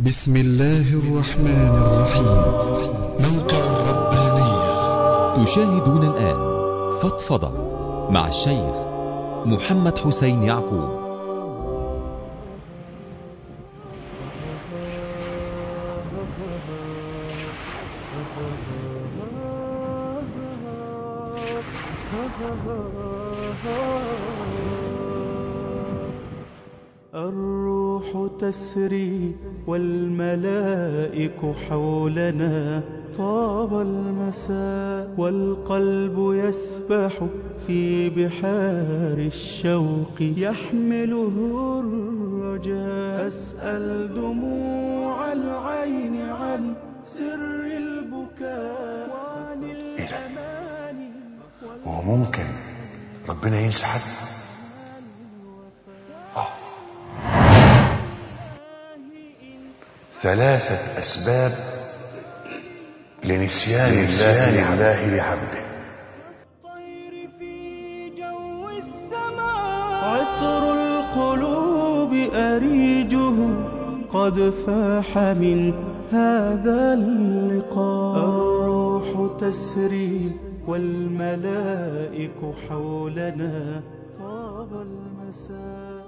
بسم الله الرحمن الرحيم موقع الربانية تشاهدون الآن فضفضة مع الشيخ محمد حسين يعقوب الروح تسري والملائك حولنا طاب المساء والقلب يسبح في بحار الشوق يحمله الرجاء أسأل دموع العين عن سر البكاء وعن إيه ده؟ الأمان هو ممكن ربنا ينسى حد آه. ثلاثة أسباب لنسيان الله الله لعبده الطير في جو السماء عطر القلوب أريجه قد فاح من هذا اللقاء الروح تسري والملائك حولنا طاب المساء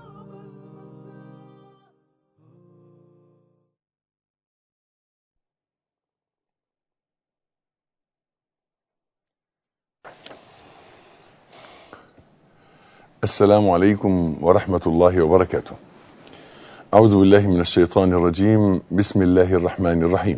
السلام عليكم ورحمة الله وبركاته أعوذ بالله من الشيطان الرجيم بسم الله الرحمن الرحيم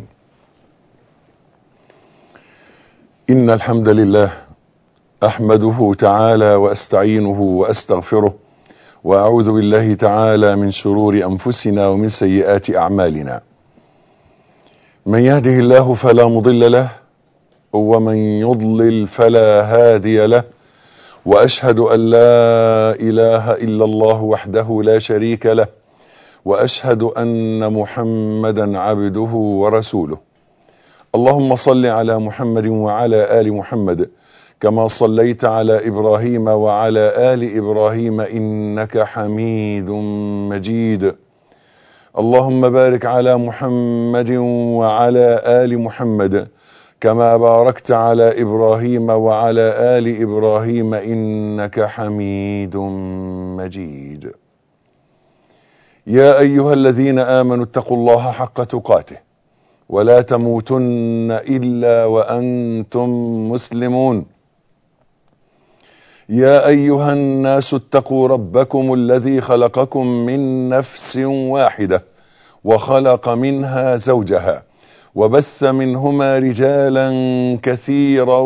إن الحمد لله أحمده تعالى وأستعينه وأستغفره وأعوذ بالله تعالى من شرور أنفسنا ومن سيئات أعمالنا من يهده الله فلا مضل له ومن يضلل فلا هادي له واشهد ان لا اله الا الله وحده لا شريك له واشهد ان محمدا عبده ورسوله اللهم صل على محمد وعلى ال محمد كما صليت على ابراهيم وعلى ال ابراهيم انك حميد مجيد اللهم بارك على محمد وعلى ال محمد كما باركت على ابراهيم وعلى ال ابراهيم انك حميد مجيد يا ايها الذين امنوا اتقوا الله حق تقاته ولا تموتن الا وانتم مسلمون يا ايها الناس اتقوا ربكم الذي خلقكم من نفس واحده وخلق منها زوجها وبث منهما رجالا كثيرا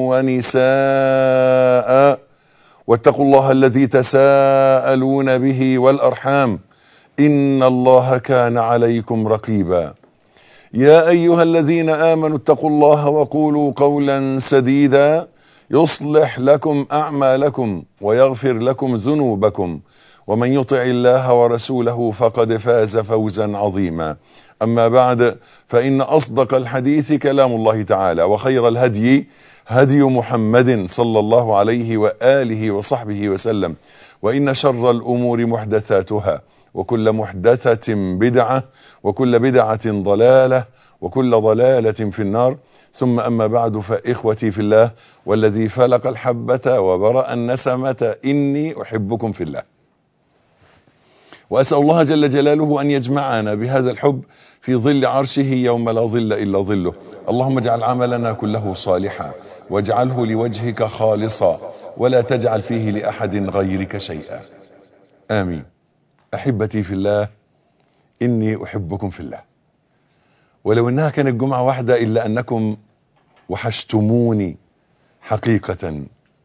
ونساء واتقوا الله الذي تساءلون به والارحام ان الله كان عليكم رقيبا يا ايها الذين امنوا اتقوا الله وقولوا قولا سديدا يصلح لكم اعمالكم ويغفر لكم ذنوبكم ومن يطع الله ورسوله فقد فاز فوزا عظيما أما بعد فإن أصدق الحديث كلام الله تعالى وخير الهدي هدي محمد صلى الله عليه وآله وصحبه وسلم وإن شر الأمور محدثاتها وكل محدثة بدعة وكل بدعة ضلالة وكل ضلالة في النار ثم أما بعد فإخوتي في الله والذي فلق الحبة وبرأ النسمة إني أحبكم في الله وأسأل الله جل جلاله أن يجمعنا بهذا الحب في ظل عرشه يوم لا ظل إلا ظله اللهم اجعل عملنا كله صالحا واجعله لوجهك خالصا ولا تجعل فيه لأحد غيرك شيئا آمين أحبتي في الله إني أحبكم في الله ولو إنها كانت جمعة واحدة إلا أنكم وحشتموني حقيقة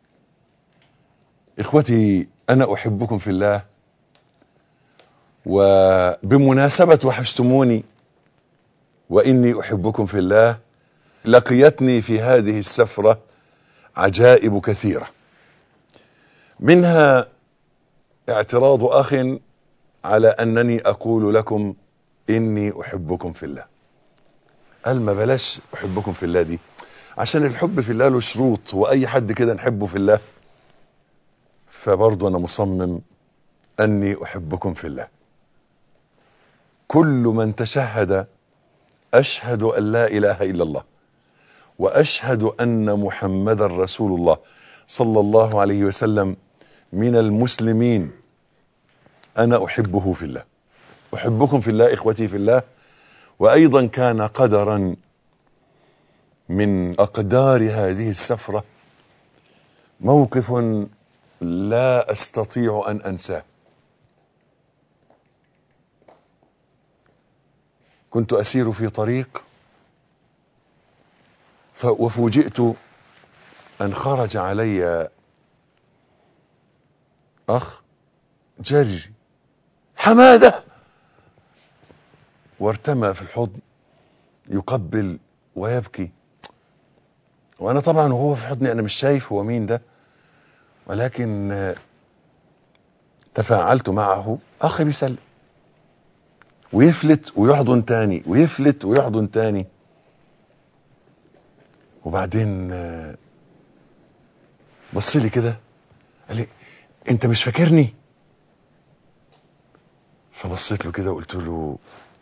إخوتي أنا أحبكم في الله وبمناسبة وحشتموني وإني أحبكم في الله لقيتني في هذه السفرة عجائب كثيرة منها اعتراض أخ على أنني أقول لكم إني أحبكم في الله قال ما بلاش أحبكم في الله دي عشان الحب في الله له شروط وأي حد كده نحبه في الله فبرضه أنا مصمم أني أحبكم في الله كل من تشهد أشهد أن لا إله إلا الله وأشهد أن محمد رسول الله صلى الله عليه وسلم من المسلمين أنا أحبه في الله أحبكم في الله إخوتي في الله وأيضا كان قدرا من أقدار هذه السفرة موقف لا أستطيع أن أنساه كنت أسير في طريق ف- وفوجئت أن خرج علي أخ جري حمادة وارتمى في الحضن يقبل ويبكي وأنا طبعا وهو في حضني أنا مش شايف هو مين ده ولكن آه، تفاعلت معه أخي بيسلم ويفلت ويحضن تاني ويفلت ويحضن تاني وبعدين آه، بص لي كده قال لي انت مش فاكرني فبصيت له كده وقلت له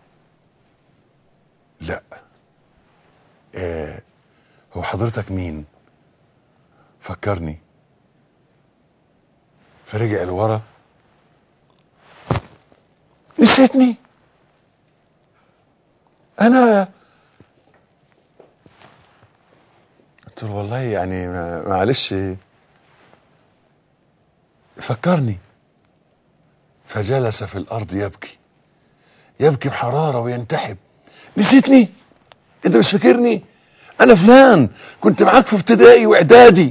لا آه هو حضرتك مين فكرني فرجع لورا نسيتني انا قلت له والله يعني ما- معلش فكرني فجلس في الارض يبكي يبكي بحراره وينتحب نسيتني انت مش فاكرني انا فلان كنت معاك في ابتدائي واعدادي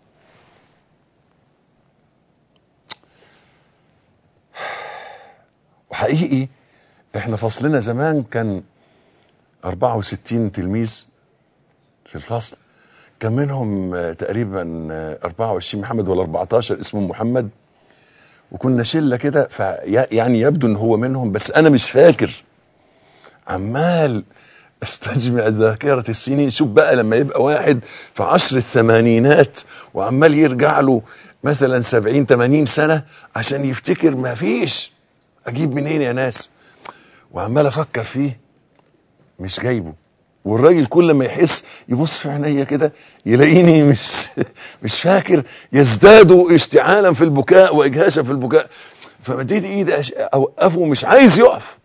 وحقيقي احنا فصلنا زمان كان 64 تلميذ في الفصل كان منهم آه، تقريبا آه، 24 محمد ولا 14 اسمه محمد وكنا شله كده في يعني يبدو ان هو منهم بس انا مش فاكر عمال استجمع ذاكرة السنين شوف بقى لما يبقى واحد في عشر الثمانينات وعمال يرجع له مثلا سبعين ثمانين سنة عشان يفتكر ما فيش اجيب منين يا ناس وعمال افكر فيه مش جايبه والراجل كل ما يحس يبص في عينيا كده يلاقيني مش مش فاكر يزداد اشتعالا في البكاء واجهاشا في البكاء فمديت ايدي أش- اوقفه مش عايز يقف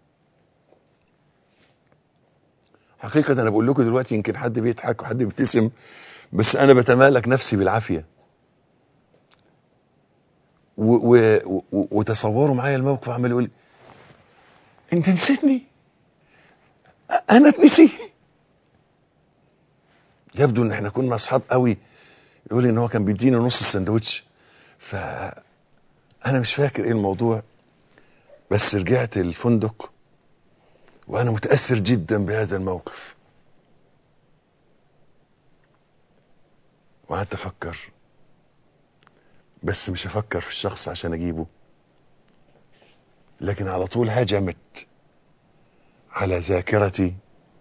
حقيقة أنا بقول لكم دلوقتي يمكن حد بيضحك وحد بيبتسم بس أنا بتمالك نفسي بالعافية و و و وتصوروا معايا الموقف عمال يقول لي، أنت نسيتني أ- أنا اتنسي يبدو إن إحنا كنا أصحاب قوي يقول لي إن هو كان بيديني نص السندوتش فأنا مش فاكر إيه الموضوع بس رجعت الفندق وانا متاثر جدا بهذا الموقف وقعدت افكر بس مش افكر في الشخص عشان اجيبه لكن على طول هجمت على ذاكرتي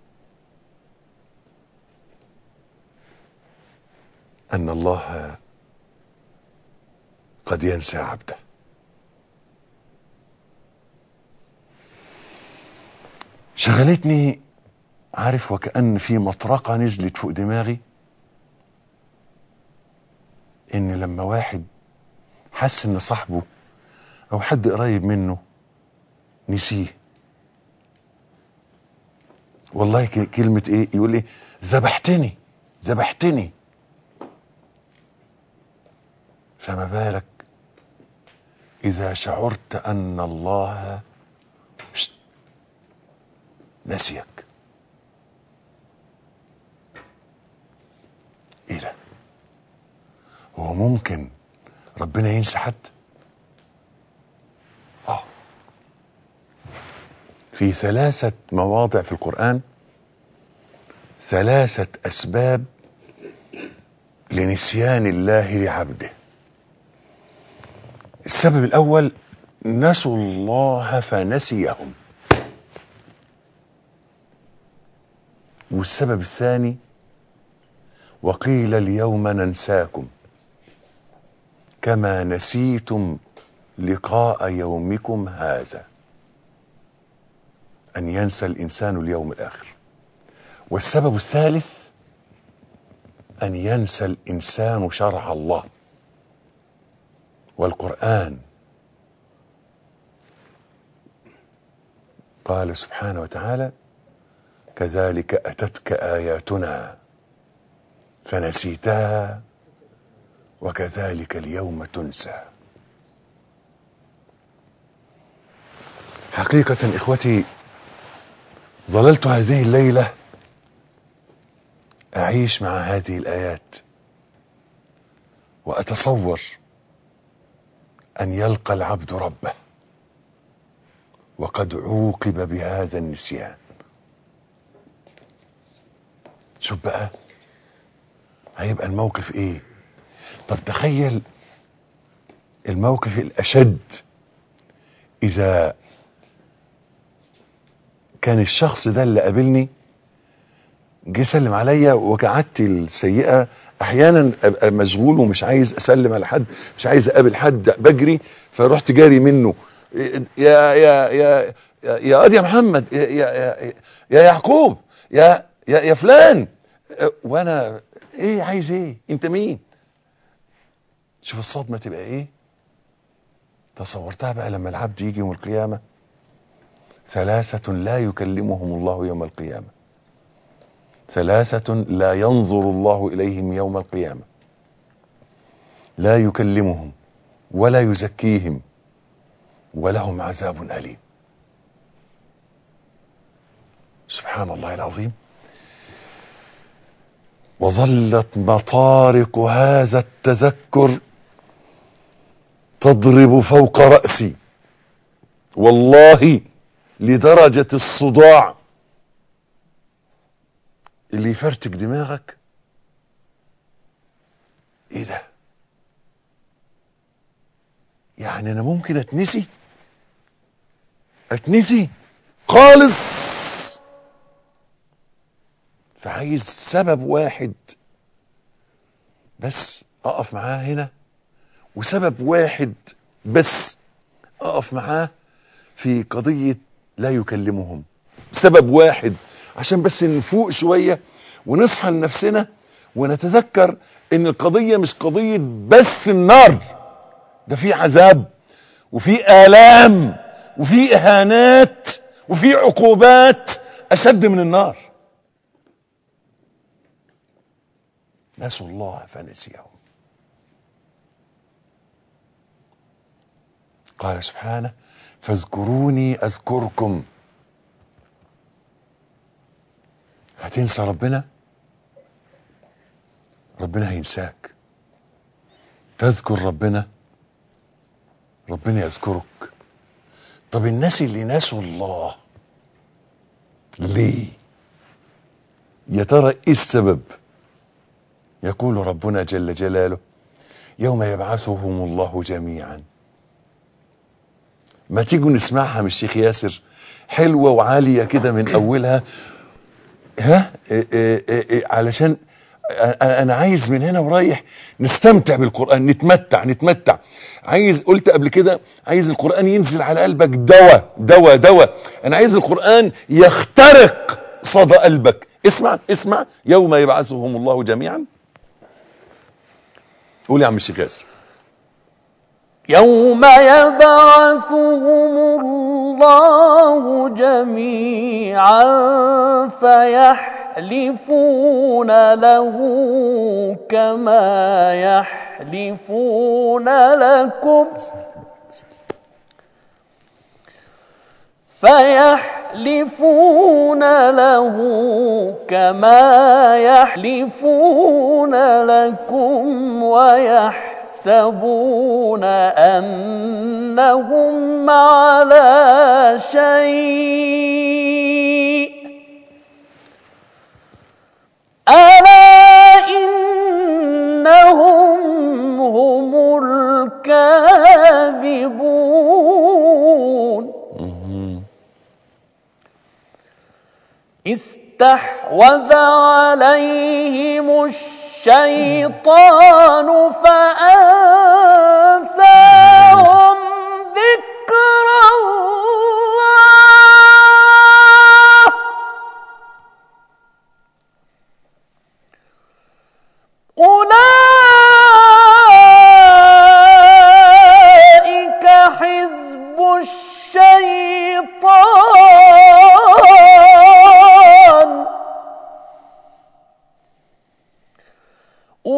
ان الله قد ينسى عبده شغلتني عارف وكأن في مطرقة نزلت فوق دماغي ان لما واحد حس ان صاحبه او حد قريب منه نسيه والله ك- كلمة ايه يقول لي ذبحتني ذبحتني فما بالك اذا شعرت ان الله شت نسيك ايه ده هو ممكن ربنا ينسى حد اه في ثلاثة مواضع في القرآن ثلاثة أسباب لنسيان الله لعبده السبب الأول نسوا الله فنسيهم والسبب الثاني وقيل اليوم ننساكم كما نسيتم لقاء يومكم هذا أن ينسى الإنسان اليوم الآخر والسبب الثالث أن ينسى الإنسان شرع الله والقرآن قال سبحانه وتعالى كذلك أتتك آياتنا فنسيتها وكذلك اليوم تنسى حقيقة إخوتي ظللت هذه الليلة أعيش مع هذه الآيات وأتصور أن يلقى العبد ربه وقد عوقب بهذا النسيان شوف بقى هيبقى الموقف ايه طب تخيل الموقف الاشد اذا كان الشخص ده اللي قابلني جه سلم عليا وكعادتي السيئه احيانا ابقى مشغول ومش عايز اسلم على حد مش عايز اقابل حد بجري فرحت جاري منه يا يا يا يا يا واد يا محمد يا يا يا, يا يعقوب يا يا يا فلان وانا ايه عايز ايه انت مين شوف الصدمه تبقى ايه تصورتها بقى لما العبد يجي يوم القيامه ثلاثه لا يكلمهم الله يوم القيامه ثلاثه لا ينظر الله اليهم يوم القيامه لا يكلمهم ولا يزكيهم ولهم عذاب أليم سبحان الله العظيم وظلت مطارق هذا التذكر تضرب فوق رأسي والله لدرجة الصداع اللي يفرتك دماغك ايه ده يعني انا ممكن اتنسي اتنسي خالص فعايز سبب واحد بس اقف معاه هنا وسبب واحد بس اقف معاه في قضية لا يكلمهم سبب واحد عشان بس نفوق شوية ونصحى لنفسنا ونتذكر ان القضية مش قضية بس النار ده في عذاب وفي آلام وفي إهانات وفي عقوبات أشد من النار نسوا الله فنسيهم قال سبحانه فاذكروني أذكركم هتنسى ربنا ربنا هينساك تذكر ربنا ربنا يذكرك طب الناس اللي نسوا الله ليه يا ترى ايه السبب يقول ربنا جل جلاله يوم يبعثهم الله جميعا ما تيجوا نسمعها من الشيخ ياسر حلوة وعالية كده من أولها ها إيه إيه إيه علشان أنا عايز من هنا ورايح نستمتع بالقرآن نتمتع نتمتع عايز قلت قبل كده عايز القرآن ينزل على قلبك دواء دواء دواء أنا عايز القرآن يخترق صدى قلبك اسمع اسمع يوم يبعثهم الله جميعا قول يا عم الشيخ ياسر يوم يبعثهم الله جميعا فيحلفون له كما يحلفون لكم فيحلفون له كما يحلفون لكم ويحلفون يحسبون أنهم على شيء ألا إنهم هم الكاذبون استحوذ عليهم الشيء الشيطان فأنساهم ذكر الله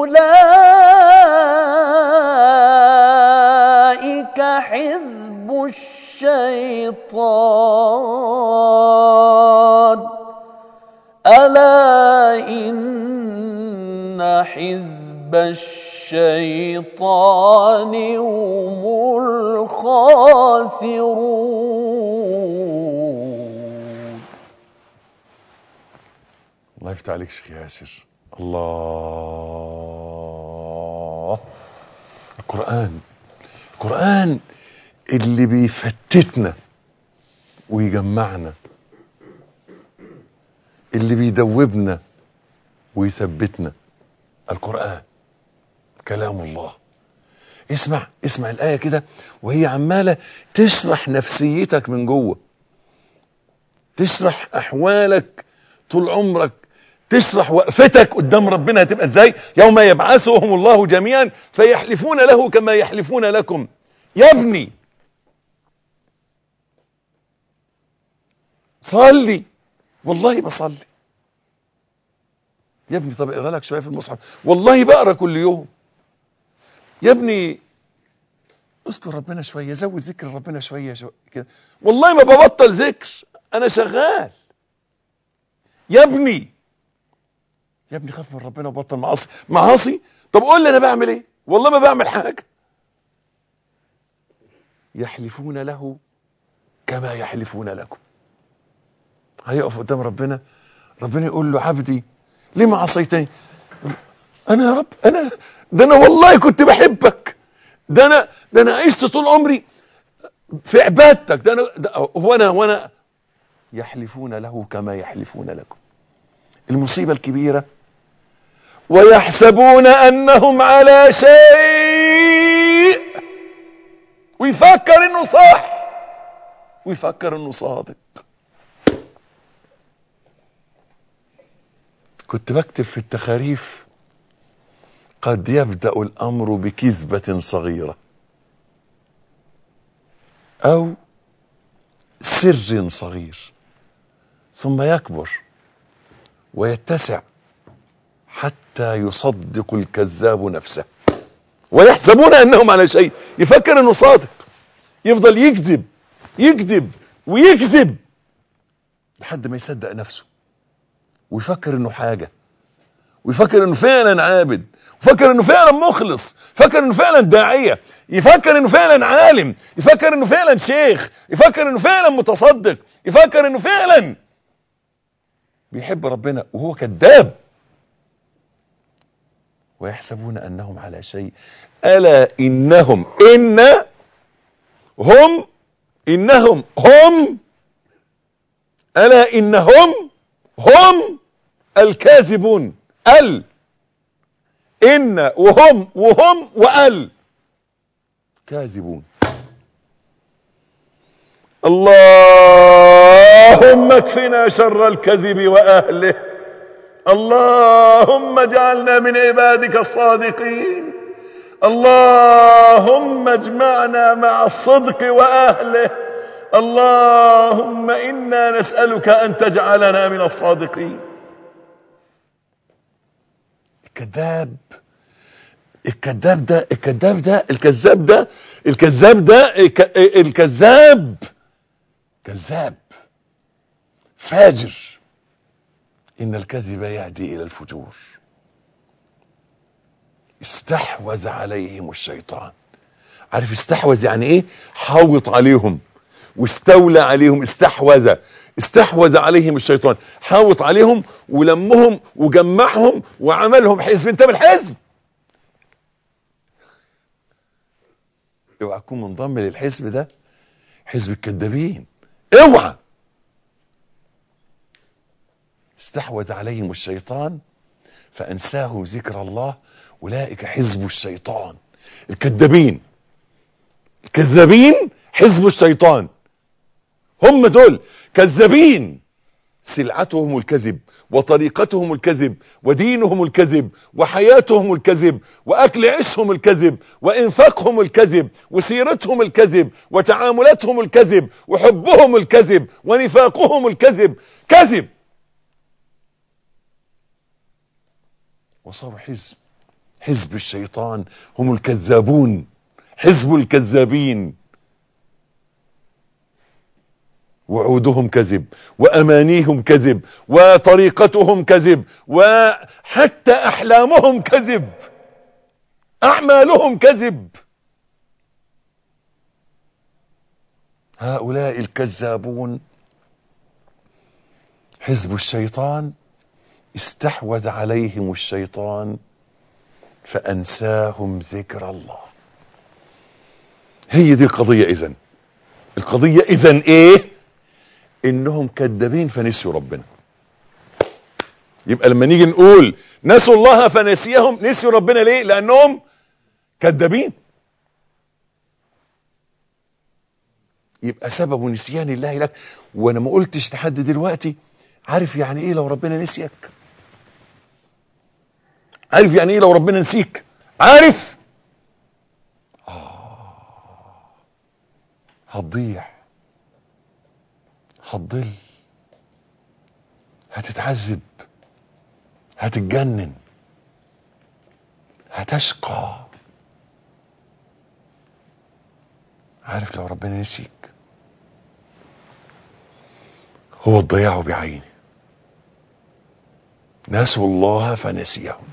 أولئك حزب الشيطان ألا إن حزب الشيطان هم الخاسرون الله يفتح عليك شيخ ياسر الله القرآن القرآن اللي بيفتتنا ويجمعنا اللي بيدوبنا ويثبتنا القرآن كلام الله اسمع اسمع الآية كده وهي عمالة تشرح نفسيتك من جوه تشرح أحوالك طول عمرك تشرح وقفتك قدام ربنا هتبقى ازاي يوم يبعثهم الله جميعا فيحلفون له كما يحلفون لكم يا ابني صلي والله بصلي يا ابني طب اقرا لك شويه في المصحف والله بقرا كل يوم يا ابني اذكر ربنا شويه زود ذكر ربنا شويه شويه كده والله ما ببطل ذكر انا شغال يا ابني يا ابني خاف من ربنا وبطل معاصي معاصي طب قول لي انا بعمل ايه والله ما بعمل حاجه يحلفون له كما يحلفون لكم هيقف قدام ربنا ربنا يقول له عبدي لما عصيتني انا يا رب انا ده انا والله كنت بحبك ده انا ده انا عشت طول عمري في عبادتك ده انا ده وانا وانا يحلفون له كما يحلفون لكم المصيبة الكبيرة ويحسبون انهم على شيء ويفكر انه صح ويفكر انه صادق كنت بكتب في التخاريف قد يبدأ الامر بكذبة صغيرة او سر صغير ثم يكبر ويتسع حتى يصدق الكذاب نفسه ويحسبون انهم على شيء يفكر انه صادق يفضل يكذب يكذب ويكذب لحد ما يصدق نفسه ويفكر انه حاجة ويفكر انه فعلا عابد يفكر انه فعلا مخلص يفكر انه فعلا داعية يفكر انه فعلا عالم يفكر انه فعلا شيخ يفكر انه فعلا متصدق يفكر انه فعلا بيحب ربنا وهو كذاب ويحسبون انهم على شيء الا انهم ان هم انهم هم الا انهم هم الكاذبون ال ان وهم وهم وال كاذبون اللهم اكفنا شر الكذب واهله اللهم اجعلنا من عبادك الصادقين اللهم اجمعنا مع الصدق واهله اللهم انا نسالك ان تجعلنا من الصادقين الكذاب الكذاب ده الكذاب ده الكذاب ده الكذاب ده الك- الكذاب كذاب فاجر ان الكذب يهدي الى الفجور استحوذ عليهم الشيطان عارف استحوذ يعني ايه حوط عليهم واستولى عليهم استحوذ استحوذ عليهم الشيطان حاوط عليهم ولمهم وجمعهم وعملهم حزب انت من الحزب اوعى تكون منضم للحزب ده حزب الكذابين اوعى استحوذ عليهم الشيطان فانساهم ذكر الله اولئك حزب الشيطان الكذابين الكذابين حزب الشيطان هم دول كذابين سلعتهم الكذب وطريقتهم الكذب ودينهم الكذب وحياتهم الكذب واكل عيشهم الكذب وانفاقهم الكذب وسيرتهم الكذب وتعاملاتهم الكذب وحبهم الكذب ونفاقهم الكذب كذب وصاروا حزب حزب الشيطان هم الكذابون حزب الكذابين وعودهم كذب وامانيهم كذب وطريقتهم كذب وحتى احلامهم كذب اعمالهم كذب هؤلاء الكذابون حزب الشيطان استحوذ عليهم الشيطان فانساهم ذكر الله هي دي القضيه اذن القضيه اذن ايه انهم كذابين فنسيوا ربنا يبقى لما نيجي نقول نسوا الله فنسيهم نسيوا ربنا ليه لانهم كذابين يبقى سبب نسيان الله لك وانا ما قلتش لحد دلوقتي عارف يعني ايه لو ربنا نسيك عارف يعني ايه لو ربنا نسيك عارف آه. هتضيع هتضل هتتعذب هتتجنن هتشقى عارف لو ربنا نسيك هو الضياع بعينه نسوا الله فنسيهم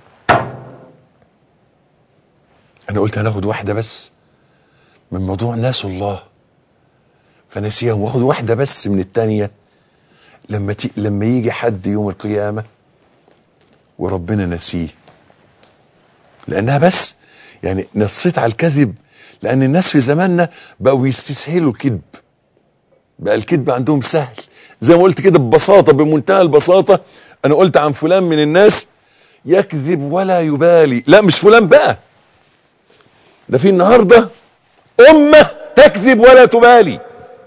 انا قلت هناخد واحده بس من موضوع نسوا الله فنسيهم واخد واحده بس من التانية لما تي... لما يجي حد يوم القيامه وربنا نسيه لانها بس يعني نصيت على الكذب لان الناس في زماننا بقوا يستسهلوا الكذب بقى الكذب عندهم سهل زي ما قلت كده ببساطه بمنتهى البساطه انا قلت عن فلان من الناس يكذب ولا يبالي لا مش فلان بقى ده في النهارده امه تكذب ولا تبالي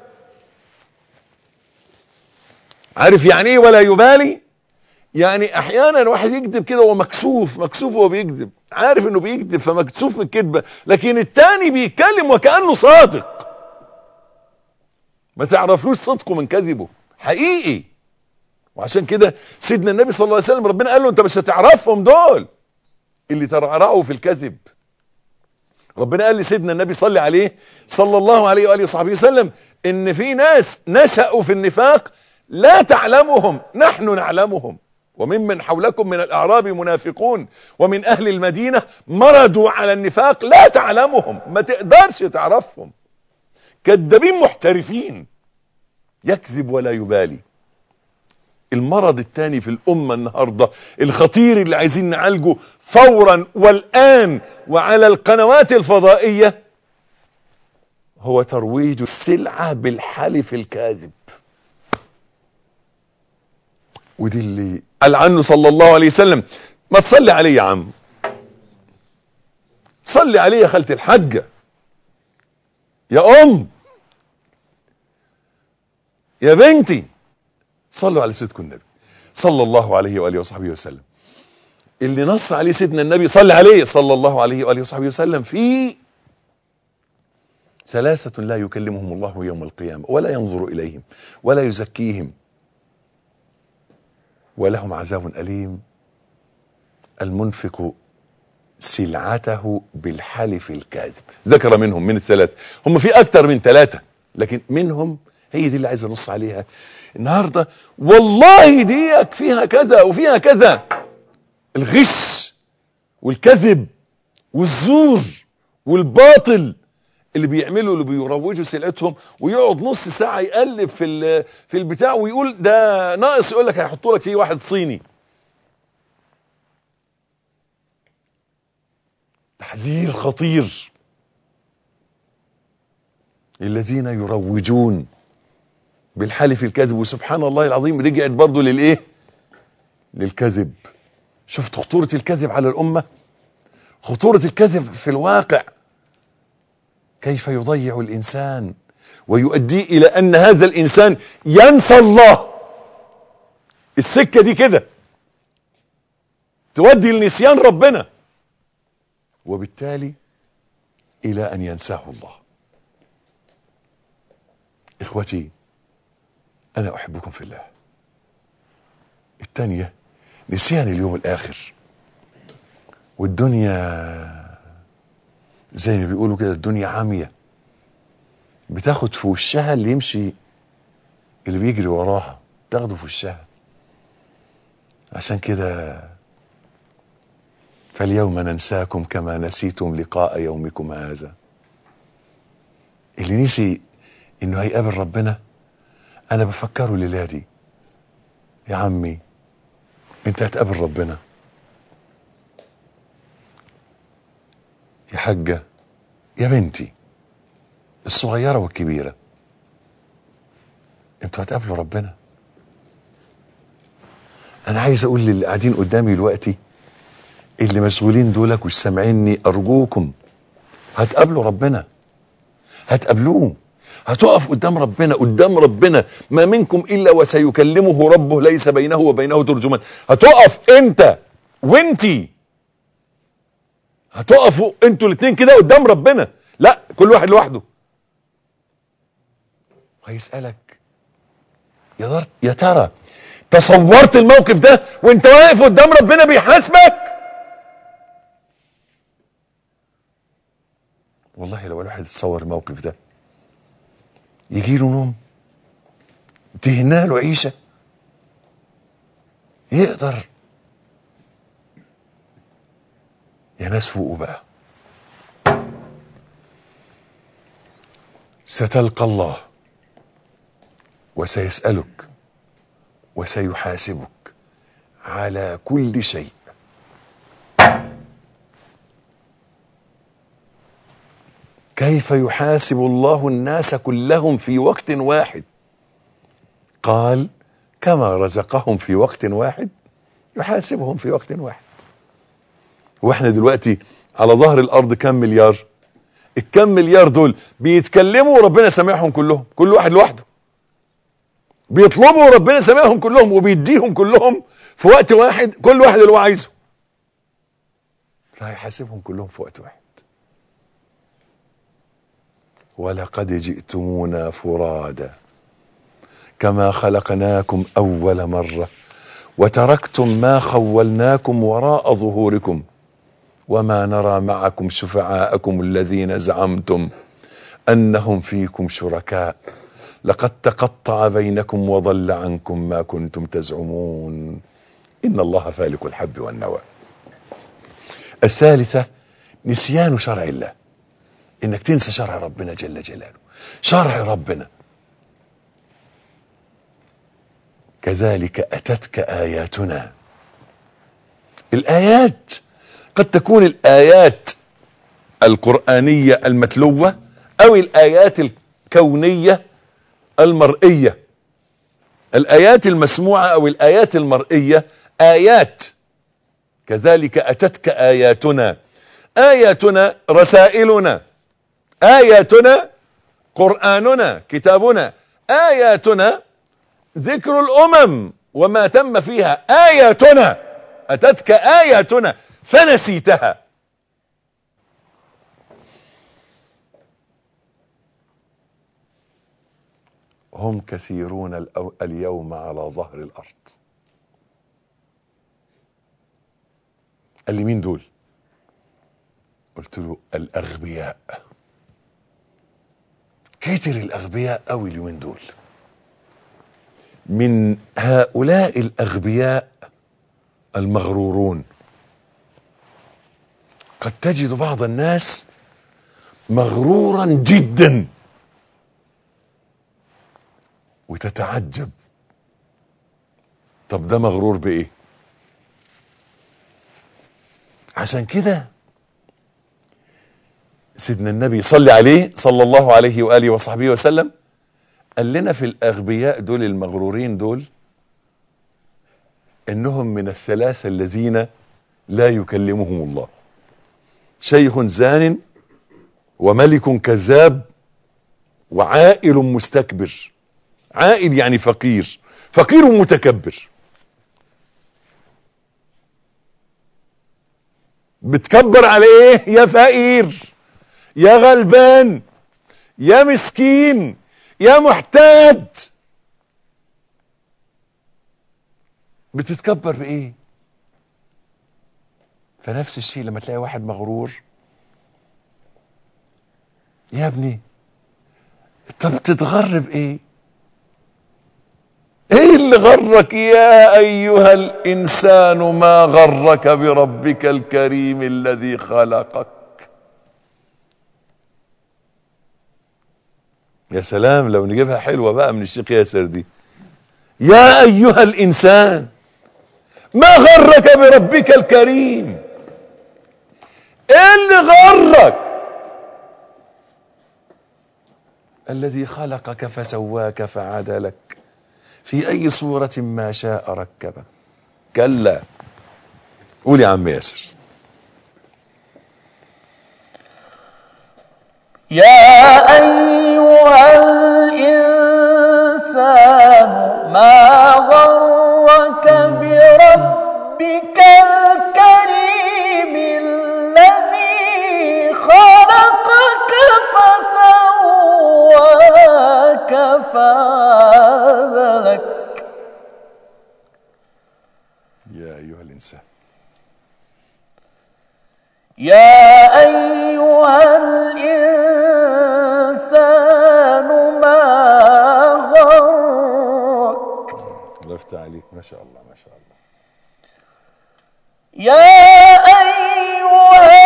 عارف يعني ايه ولا يبالي يعني احيانا واحد يكذب كده وهو مكسوف مكسوف وهو بيكذب عارف انه بيكذب فمكسوف من الكذبه لكن التاني بيتكلم وكانه صادق ما تعرفلوش صدقه من كذبه حقيقي وعشان كده سيدنا النبي صلى الله عليه وسلم ربنا قال له انت مش هتعرفهم دول اللي ترعرعوا في الكذب ربنا قال لسيدنا النبي صلى عليه صلى الله عليه واله وصحبه وسلم ان في ناس نشأوا في النفاق لا تعلمهم نحن نعلمهم وممن حولكم من الاعراب منافقون ومن اهل المدينه مرضوا على النفاق لا تعلمهم ما تقدرش تعرفهم كذابين محترفين يكذب ولا يبالي المرض الثاني في الامه النهارده الخطير اللي عايزين نعالجه فورا والان وعلى القنوات الفضائيه هو ترويج السلعه بالحلف الكاذب ودي اللي قال عنه صلى الله عليه وسلم ما تصلي عليه يا عم صلي عليه يا خالة الحجة يا ام يا بنتي صلوا على سيدكم النبي صلى الله عليه واله وصحبه وسلم اللي نص عليه سيدنا النبي صلى عليه صلى الله عليه واله وصحبه وسلم في ثلاثة لا يكلمهم الله يوم القيامة ولا ينظر إليهم ولا يزكيهم ولهم عذاب أليم المنفق سلعته بالحلف الكاذب ذكر منهم من الثلاثة هم في أكثر من ثلاثة لكن منهم هي دي اللي عايز أنص عليها النهاردة والله ديك فيها كذا وفيها كذا الغش والكذب والزور والباطل اللي بيعملوا اللي بيروجوا سلعتهم ويقعد نص ساعه يقلب في في البتاع ويقول ده ناقص يقول لك هيحطوا لك فيه واحد صيني تحذير خطير الذين يروجون بالحلف الكذب وسبحان الله العظيم رجعت برضه للايه للكذب شفت خطورة الكذب على الأمة خطورة الكذب في الواقع كيف يضيع الإنسان ويؤدي إلى أن هذا الإنسان ينسى الله السكة دي كده تودي لنسيان ربنا وبالتالي إلى أن ينساه الله إخوتي أنا أحبكم في الله الثانية نسيان اليوم الآخر والدنيا زي ما بيقولوا كده الدنيا عامية بتاخد في وشها اللي يمشي اللي بيجري وراها تاخده في وشها عشان كده فاليوم ننساكم كما نسيتم لقاء يومكم هذا اللي نسي انه هيقابل ربنا انا بفكره الليله دي يا عمي انت هتقابل ربنا يا حاجة يا بنتي الصغيرة والكبيرة انتوا هتقابلوا ربنا انا عايز اقول للي قاعدين قدامي دلوقتي اللي مشغولين دولك ومش سامعيني ارجوكم هتقابلوا ربنا هتقابلوه هتقف قدام ربنا قدام ربنا ما منكم الا وسيكلمه ربه ليس بينه وبينه ترجمان هتقف انت وانتي هتقفوا انتوا الاثنين كده قدام ربنا لا كل واحد لوحده وهيسألك يا در... يا ترى تصورت الموقف ده وانت واقف قدام ربنا بيحاسبك والله لو الواحد يتصور الموقف ده يجي له نوم تهنا له عيشه يقدر يا ناس فوقوا بقى ستلقى الله وسيسألك وسيحاسبك على كل شيء كيف يحاسب الله الناس كلهم في وقت واحد قال كما رزقهم في وقت واحد يحاسبهم في وقت واحد واحنا دلوقتي على ظهر الارض كم مليار الكم مليار دول بيتكلموا وربنا سامعهم كلهم كل واحد لوحده بيطلبوا وربنا سامعهم كلهم وبيديهم كلهم في وقت واحد كل واحد اللي هو عايزه فهيحاسبهم كلهم في وقت واحد ولقد جئتمونا فرادا كما خلقناكم اول مره وتركتم ما خولناكم وراء ظهوركم وما نرى معكم شفعاءكم الذين زعمتم انهم فيكم شركاء لقد تقطع بينكم وضل عنكم ما كنتم تزعمون ان الله فالق الحب والنوى الثالثه نسيان شرع الله انك تنسى شرع ربنا جل جلاله شرع ربنا كذلك اتتك اياتنا الايات قد تكون الايات القرانيه المتلوه او الايات الكونيه المرئيه الايات المسموعه او الايات المرئيه ايات كذلك اتتك اياتنا اياتنا رسائلنا اياتنا قراننا كتابنا اياتنا ذكر الامم وما تم فيها اياتنا اتتك اياتنا فنسيتها هم كثيرون الأو- اليوم على ظهر الارض قال لي مين دول قلت له الاغبياء كتر الاغبياء قوي اليومين دول من هؤلاء الاغبياء المغرورون قد تجد بعض الناس مغرورا جدا وتتعجب طب ده مغرور بايه عشان كده سيدنا النبي صلى عليه صلى الله عليه واله وصحبه وسلم قال لنا في الاغبياء دول المغرورين دول انهم من الثلاثه الذين لا يكلمهم الله شيخ زان وملك كذاب وعائل مستكبر عائل يعني فقير فقير متكبر بتكبر على ايه يا فقير يا غلبان يا مسكين يا محتاج بتتكبر بايه فنفس الشيء لما تلاقي واحد مغرور يا ابني طب تتغر بايه ايه اللي غرك يا ايها الانسان ما غرك بربك الكريم الذي خلقك يا سلام لو نجيبها حلوة بقى من الشيخ ياسر دي يا ايها الانسان ما غرك بربك الكريم ايه اللي غرك الذي خلقك فسواك فعدلك في اي صورة ما شاء ركبك كلا قول يا عم ياسر يا أيها الإنسان ما غرك بربك الكريم الذي خلقك فسواك فعدلك يا ايها الانسان يا أيها الإنسان ما غرك الله يفتح عليك ما شاء الله ما شاء الله يا أيها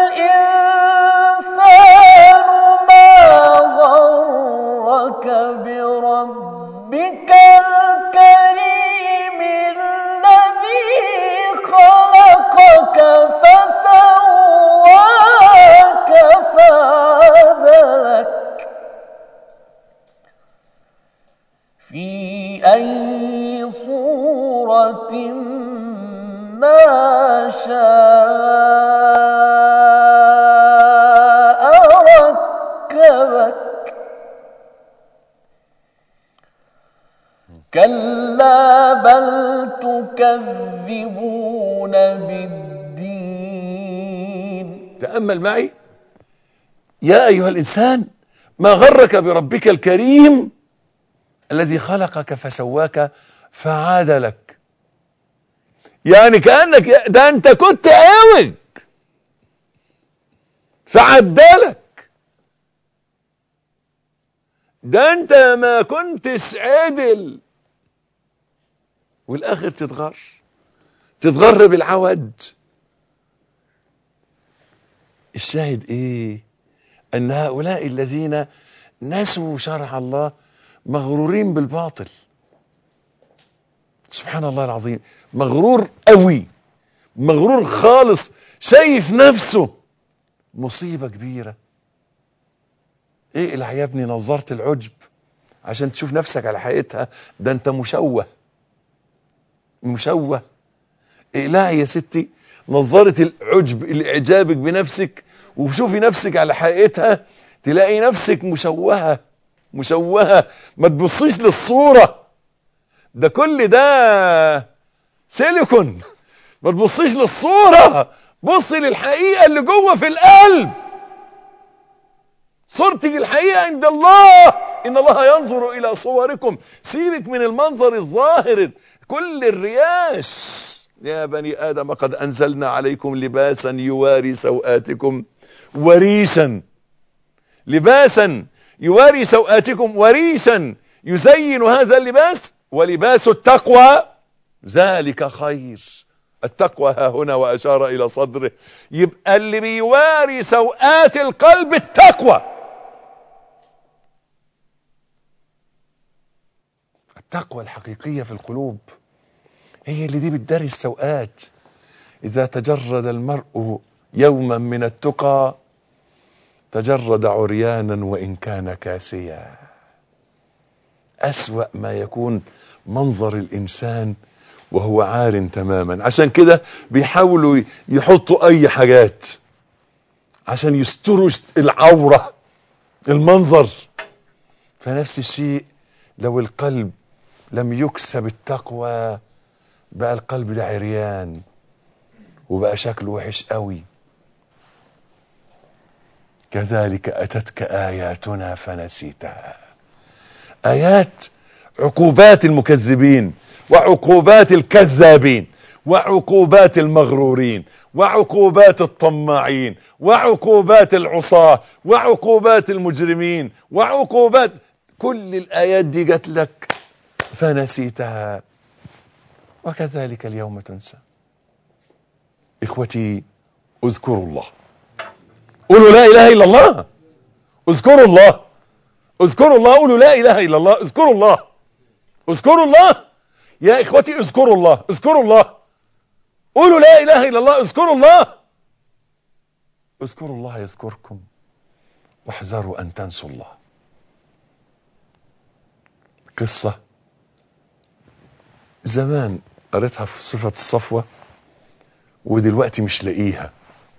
الإنسان ما غرك بربك الكريم الذي خلقك فسواك فعدلك في أي صورة ما شاء ركبك كلا بل تكذبون بالدين تأمل معي يا أيها الإنسان ما غرك بربك الكريم الذي خلقك فسواك فعادلك يعني كأنك ده أنت كنت عوج فعدلك ده أنت ما كنتش عدل والآخر تتغر تتغر بالعوج الشاهد ايه ان هؤلاء الذين نسوا شرع الله مغرورين بالباطل سبحان الله العظيم مغرور قوي مغرور خالص شايف نفسه مصيبة كبيرة ايه اللي يا ابني نظرت العجب عشان تشوف نفسك على حقيقتها ده انت مشوه مشوه اقلعي يا ستي نظارة العجب اللي اعجابك بنفسك وشوفي نفسك على حقيقتها تلاقي نفسك مشوهة مشوهة ما تبصيش للصورة ده كل ده سيليكون ما تبصيش للصورة بصي للحقيقة اللي جوه في القلب صورتك الحقيقة عند الله إن الله ينظر إلى صوركم سيبك من المنظر الظاهر كل الرياش يا بني آدم قد أنزلنا عليكم لباسا يواري سوآتكم وريشا لباسا يواري سوآتكم وريشا يزين هذا اللباس ولباس التقوى ذلك خير التقوى ها هنا وأشار إلى صدره يبقى اللي بيواري سوآت القلب التقوى التقوى الحقيقية في القلوب هي اللي دي بتداري السوءات إذا تجرد المرء يوما من التقى تجرد عريانا وإن كان كاسيا أسوأ ما يكون منظر الإنسان وهو عار تماما عشان كده بيحاولوا يحطوا أي حاجات عشان يستروا العورة المنظر فنفس الشيء لو القلب لم يكسب التقوى بقى القلب ده عريان وبقى شكله وحش قوي كذلك أتتك آياتنا فنسيتها آيات عقوبات المكذبين وعقوبات الكذابين وعقوبات المغرورين وعقوبات الطماعين وعقوبات العصاة وعقوبات المجرمين وعقوبات كل الآيات دي جات لك فنسيتها وكذلك اليوم تنسى إخوتي اذكروا الله قولوا لا إله إلا الله اذكروا الله اذكروا الله قولوا لا إله إلا الله اذكروا الله اذكروا الله يا إخوتي اذكروا الله اذكروا الله قولوا لا إله إلا الله اذكروا الله اذكروا الله يذكركم واحذروا أن تنسوا الله قصة زمان قريتها في صفة الصفوة ودلوقتي مش لاقيها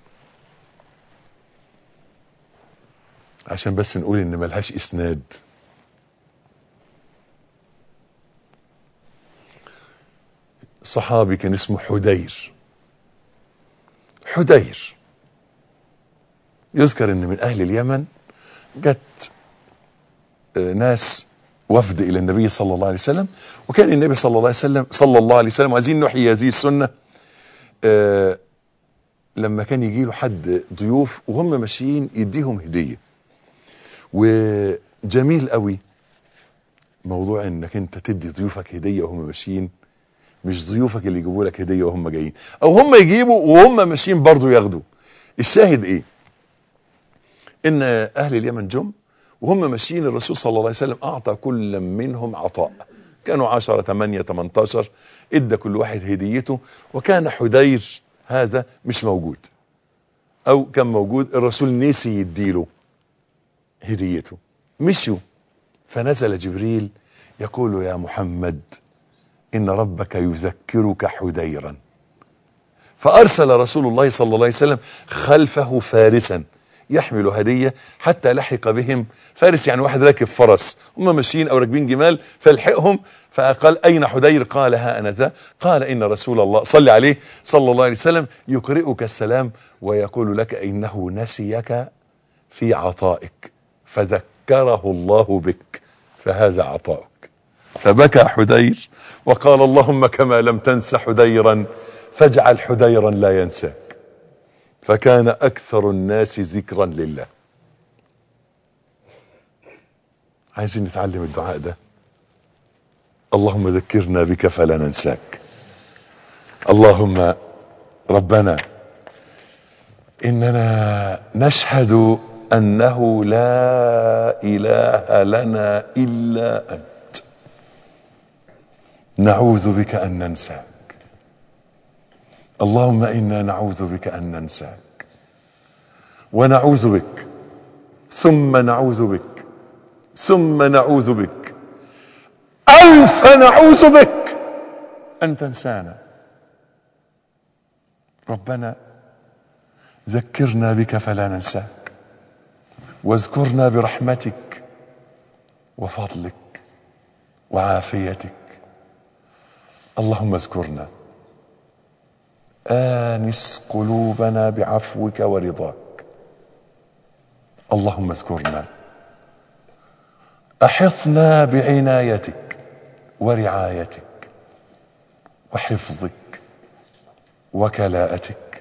عشان بس نقول ان ملهاش اسناد صحابي كان اسمه حدير حدير يذكر ان من اهل اليمن جت آه، ناس وفد الى النبي صلى الله عليه وسلم وكان النبي صلى الله عليه وسلم صلى الله عليه وسلم وعايزين نحيي هذه السنه آه، لما كان يجي له حد ضيوف وهم ماشيين يديهم هديه وجميل قوي موضوع انك انت تدي ضيوفك هديه وهم ماشيين مش ضيوفك اللي يجيبوا لك هديه وهم جايين او هم يجيبوا وهم ماشيين برضو ياخدوا الشاهد ايه ان اهل اليمن جم وهم ماشيين الرسول صلى الله عليه وسلم اعطى كل منهم عطاء كانوا 10 8 18 ادى كل واحد هديته وكان حدير هذا مش موجود او كان موجود الرسول نسي يديله هديته مشوا فنزل جبريل يقول يا محمد إن ربك يذكرك حديرا فأرسل رسول الله صلى الله عليه وسلم خلفه فارسا يحمل هدية حتى لحق بهم فارس يعني واحد راكب فرس هم ماشيين أو راكبين جمال فلحقهم فقال أين حدير قال ها أنا ذا قال إن رسول الله صلى عليه صلى الله عليه وسلم يقرئك السلام ويقول لك إنه نسيك في عطائك فذكره الله بك فهذا عطاؤك فبكى حدير وقال اللهم كما لم تنس حديرا فاجعل حديرا لا ينساك فكان أكثر الناس ذكرا لله عايزين نتعلم الدعاء ده اللهم ذكرنا بك فلا ننساك اللهم ربنا إننا نشهد أنه لا إله لنا إلا أنت نعوذ بك أن ننساك اللهم إنا نعوذ بك أن ننساك ونعوذ بك ثم نعوذ بك ثم نعوذ بك ألف نعوذ بك أن تنسانا ربنا ذكرنا بك فلا ننساك واذكرنا برحمتك وفضلك وعافيتك اللهم اذكرنا آنس قلوبنا بعفوك ورضاك اللهم اذكرنا أحصنا بعنايتك ورعايتك وحفظك وكلاءتك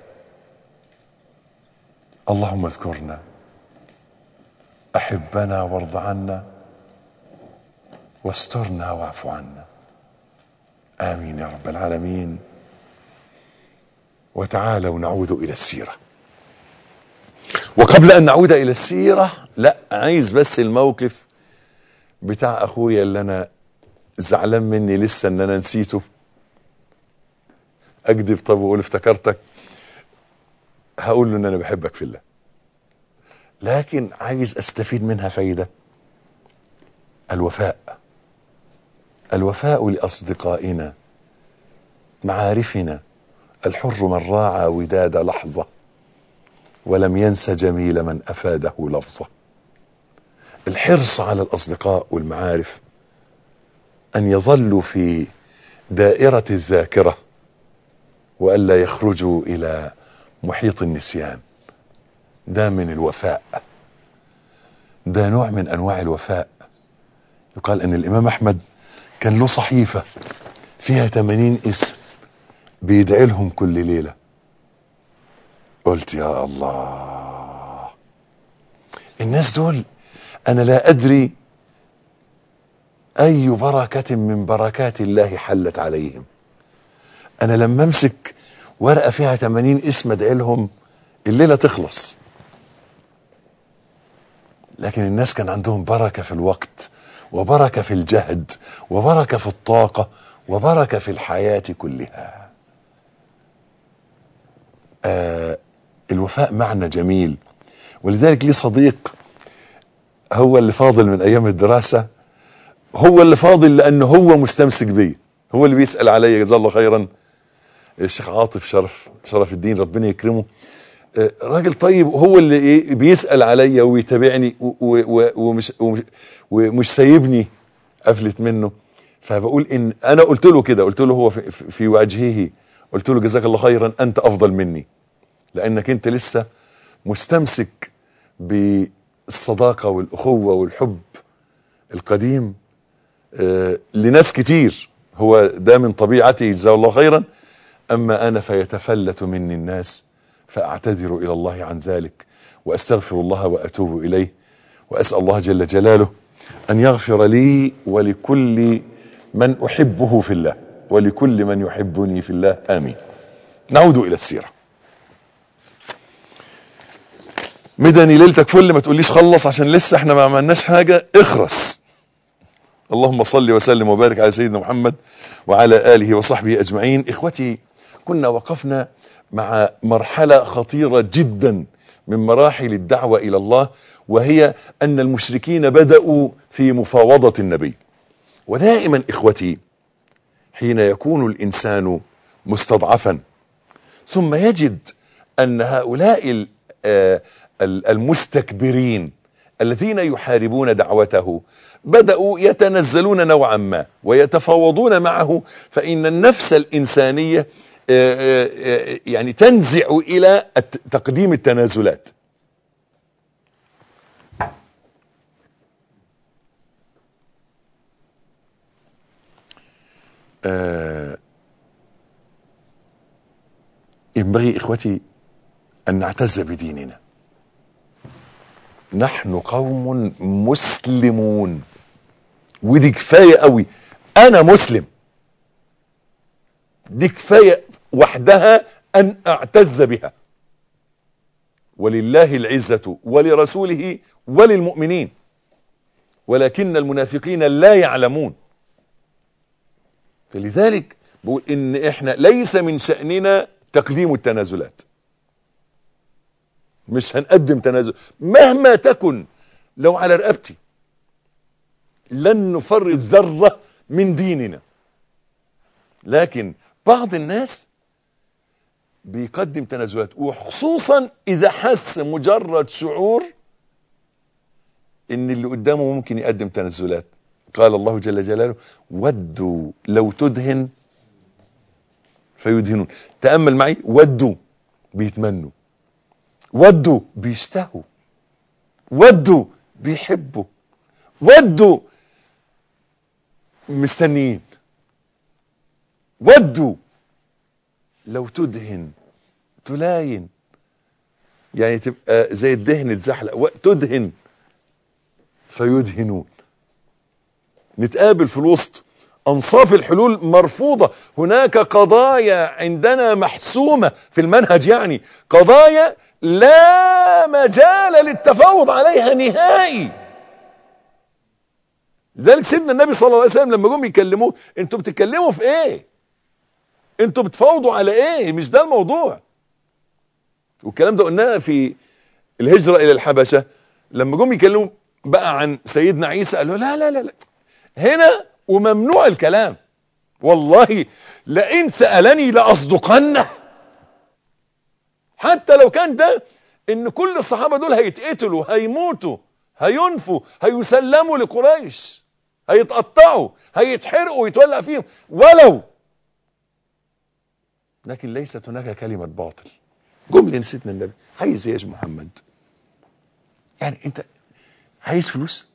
اللهم اذكرنا أحبنا وارض عنا واسترنا واعف عنا آمين يا رب العالمين وتعالوا نعود إلى السيرة وقبل أن نعود إلى السيرة لا عايز بس الموقف بتاع أخويا اللي أنا زعلان مني لسه أن أنا نسيته أكذب طب وأقول افتكرتك هقول له أن أنا بحبك في الله لكن عايز أستفيد منها فايدة الوفاء الوفاء لأصدقائنا معارفنا الحر من راعى وداد لحظة ولم ينس جميل من أفاده لفظة الحرص على الأصدقاء والمعارف أن يظلوا في دائرة الذاكرة وألا يخرجوا إلى محيط النسيان ده من الوفاء ده نوع من أنواع الوفاء يقال أن الإمام أحمد كان له صحيفة فيها 80 اسم بيدعي لهم كل ليلة قلت يا الله الناس دول انا لا ادري اي بركة من بركات الله حلت عليهم انا لما امسك ورقة فيها 80 اسم ادعي لهم الليلة تخلص لكن الناس كان عندهم بركة في الوقت وبركة في الجهد وبركة في الطاقة وبركة في الحياة كلها آه الوفاء معنى جميل ولذلك لي صديق هو اللي فاضل من ايام الدراسة هو اللي فاضل لانه هو مستمسك بي هو اللي بيسأل عليا جزاه الله خيرا الشيخ عاطف شرف شرف الدين ربنا يكرمه آه، راجل طيب هو اللي إيه بيسأل عليا ويتابعني و- و- و- ومش ومش, ومش سايبني افلت منه فبقول ان انا قلت له كده قلت له هو في, في- في وجهه قلت له جزاك الله خيرا انت افضل مني لانك انت لسه مستمسك بالصداقة والاخوة والحب القديم آه، لناس كتير هو ده من طبيعتي جزاه الله خيرا اما انا فيتفلت مني الناس فاعتذر الى الله عن ذلك واستغفر الله واتوب اليه واسال الله جل جلاله ان يغفر لي ولكل من احبه في الله ولكل من يحبني في الله امين نعود الى السيره مدني ليلتك فل ما تقوليش خلص عشان لسه احنا ما عملناش حاجه اخرس اللهم صل وسلم وبارك على سيدنا محمد وعلى اله وصحبه اجمعين اخوتي كنا وقفنا مع مرحله خطيره جدا من مراحل الدعوه الى الله وهي ان المشركين بداوا في مفاوضه النبي ودائما اخوتي حين يكون الانسان مستضعفا ثم يجد ان هؤلاء ال- آه، ال- المستكبرين الذين يحاربون دعوته بدأوا يتنزلون نوعا ما ويتفاوضون معه فإن النفس الإنسانية آه، آه، آه، يعني تنزع إلى الت- تقديم التنازلات آه، ينبغي إخوتي أن نعتز بديننا نحن قوم مسلمون ودي كفاية قوي انا مسلم دي كفاية وحدها ان اعتز بها ولله العزة ولرسوله وللمؤمنين ولكن المنافقين لا يعلمون فلذلك بقول ان احنا ليس من شأننا تقديم التنازلات مش هنقدم تنازل مهما تكن لو على رقبتي لن نفرط ذرة من ديننا لكن بعض الناس بيقدم تنازلات وخصوصا اذا حس مجرد شعور ان اللي قدامه ممكن يقدم تنازلات قال الله جل جلاله ودوا لو تدهن فيدهنون تأمل معي ودوا بيتمنوا ودوا بيشتهوا ودوا بيحبوا ودوا مستنيين ودوا لو تدهن تلاين يعني تبقى زي الدهن اتزحلق تدهن فيدهنون نتقابل في الوسط انصاف الحلول مرفوضة هناك قضايا عندنا محسومة في المنهج يعني قضايا لا مجال للتفاوض عليها نهائي لذلك سيدنا النبي صلى الله عليه وسلم لما جم يكلموه انتوا بتتكلموا في ايه انتوا بتفاوضوا على ايه مش ده الموضوع والكلام ده قلناه في الهجرة الى الحبشة لما جم يكلموا بقى عن سيدنا عيسى قالوا لا لا لا لا هنا وممنوع الكلام والله لئن سألني لأصدقنه حتى لو كان ده ان كل الصحابة دول هيتقتلوا هيموتوا هينفوا هيسلموا لقريش هيتقطعوا هيتحرقوا ويتولع فيهم ولو لكن ليست هناك كلمة باطل جملة سيدنا النبي عايز ايش محمد يعني انت عايز فلوس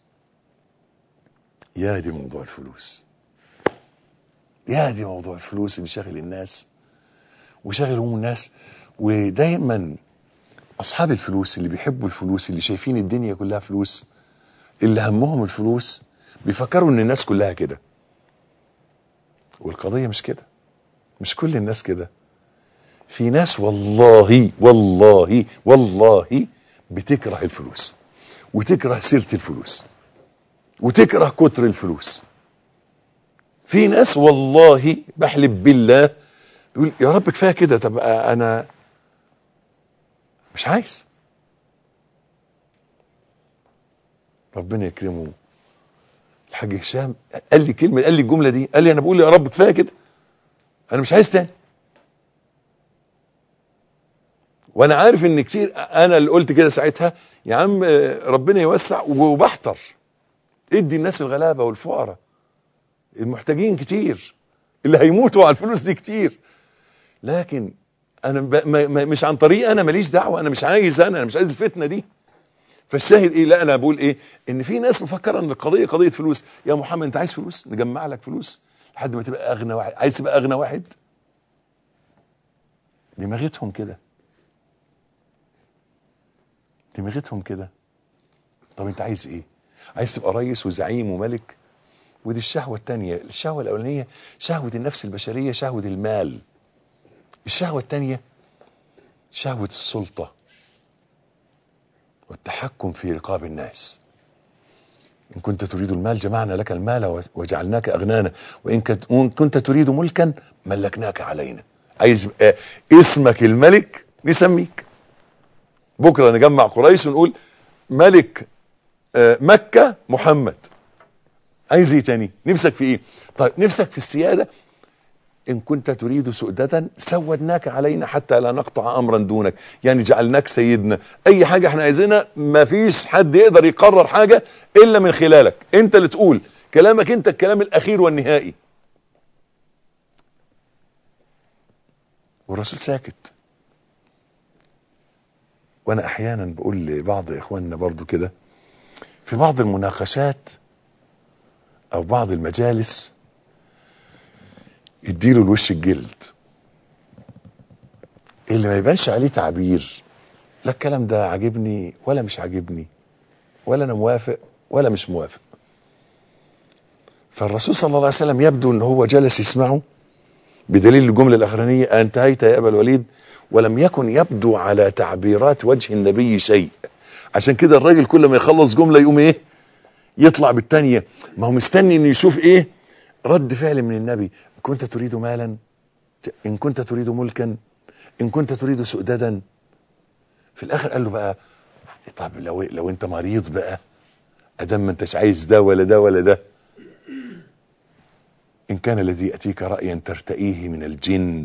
يا دي موضوع الفلوس يا دي موضوع الفلوس اللي شاغل الناس وشاغل هموم الناس ودايما اصحاب الفلوس اللي بيحبوا الفلوس اللي شايفين الدنيا كلها فلوس اللي همهم الفلوس بيفكروا ان الناس كلها كده والقضيه مش كده مش كل الناس كده في ناس والله والله والله بتكره الفلوس وتكره سيره الفلوس وتكره كتر الفلوس في ناس والله بحلف بالله يقول يا رب كفايه كده طب انا مش عايز ربنا يكرمه الحاج هشام قال لي كلمه قال لي الجمله دي قال لي انا بقول يا رب كفايه كده انا مش عايز تاني وانا عارف ان كتير انا اللي قلت كده ساعتها يا عم ربنا يوسع وبحتر ادي الناس الغلابه والفقراء المحتاجين كتير اللي هيموتوا على الفلوس دي كتير لكن انا ب... ما... ما... مش عن طريق انا ماليش دعوه انا مش عايز انا انا مش عايز الفتنه دي فالشاهد ايه لا انا بقول ايه ان في ناس مفكره ان القضيه قضيه فلوس يا محمد انت عايز فلوس نجمع لك فلوس لحد ما تبقى اغنى واحد عايز تبقى اغنى واحد دماغتهم كده دماغتهم كده طب انت عايز ايه عايز تبقى رئيس وزعيم وملك ودي الشهوة التانية الشهوة الأولانية شهوة النفس البشرية شهوة المال الشهوة التانية شهوة السلطة والتحكم في رقاب الناس إن كنت تريد المال جمعنا لك المال وجعلناك أغنانا وإن كنت تريد ملكا ملكناك علينا عايز اسمك الملك نسميك بكرة نجمع قريش ونقول ملك مكة محمد عايز ايه تاني نفسك في ايه طيب نفسك في السيادة ان كنت تريد سؤدة سودناك علينا حتى لا نقطع امرا دونك يعني جعلناك سيدنا اي حاجة احنا عايزينها مفيش حد يقدر يقرر حاجة الا من خلالك انت اللي تقول كلامك انت الكلام الاخير والنهائي والرسول ساكت وانا احيانا بقول لبعض اخواننا برضو كده في بعض المناقشات او بعض المجالس اديله الوش الجلد اللي ما يبانش عليه تعبير لا الكلام ده عاجبني ولا مش عاجبني ولا انا موافق ولا مش موافق فالرسول صلى الله عليه وسلم يبدو ان هو جلس يسمعه بدليل الجمله الاخرانيه انتهيت يا ابا الوليد ولم يكن يبدو على تعبيرات وجه النبي شيء عشان كده الراجل كل ما يخلص جمله يقوم ايه يطلع بالتانية ما هو مستني انه يشوف ايه رد فعل من النبي كنت تريد مالا ان كنت تريد ملكا ان كنت تريد سؤددا في الاخر قال له بقى طب لو لو انت مريض بقى ادام ما انتش عايز ده ولا ده ولا ده ان كان الذي ياتيك رايا ترتئيه من الجن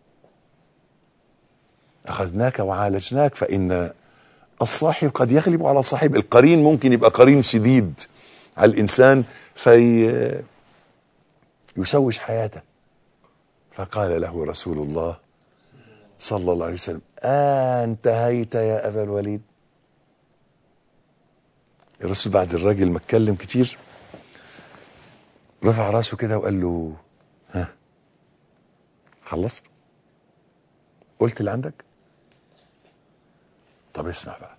اخذناك وعالجناك فان الصاحب قد يغلب على صاحب القرين ممكن يبقى قرين شديد على الإنسان في يشوش حياته فقال له رسول الله صلى الله عليه وسلم انتهيت يا أبا الوليد الرسول بعد الراجل ما اتكلم كتير رفع راسه كده وقال له ها خلصت قلت اللي عندك طب اسمع بقى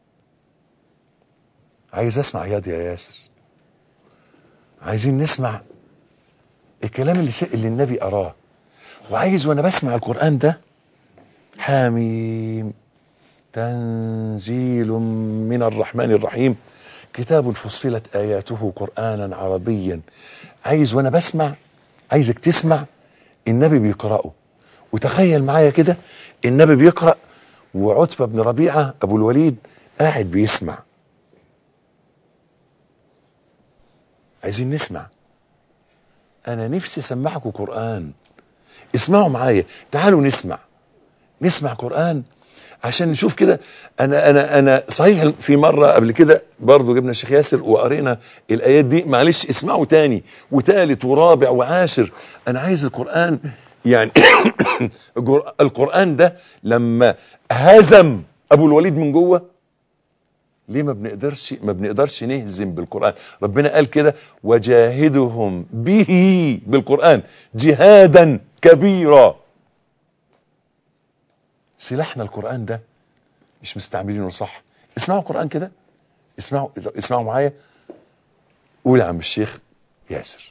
عايز اسمع ياض يا ياسر عايزين نسمع الكلام اللي اللي النبي اراه وعايز وانا بسمع القران ده حاميم تنزيل من الرحمن الرحيم كتاب فصلت اياته قرانا عربيا عايز وانا بسمع عايزك تسمع النبي بيقراه وتخيل معايا كده النبي بيقرأ وعتبة بن ربيعة أبو الوليد قاعد بيسمع عايزين نسمع أنا نفسي أسمعكم قرآن اسمعوا معايا تعالوا نسمع نسمع قرآن عشان نشوف كده انا انا انا صحيح في مره قبل كده برضه جبنا الشيخ ياسر وقرينا الايات دي معلش اسمعوا تاني وتالت ورابع وعاشر انا عايز القران يعني القران ده لما هزم ابو الوليد من جوه ليه ما بنقدرش ما بنقدرش نهزم بالقران ربنا قال كده وجاهدهم به بالقران جهادا كبيرا سلاحنا القرآن ده مش مستعملينه صح اسمعوا القرآن كده اسمعوا اسمعوا معايا قول يا عم الشيخ ياسر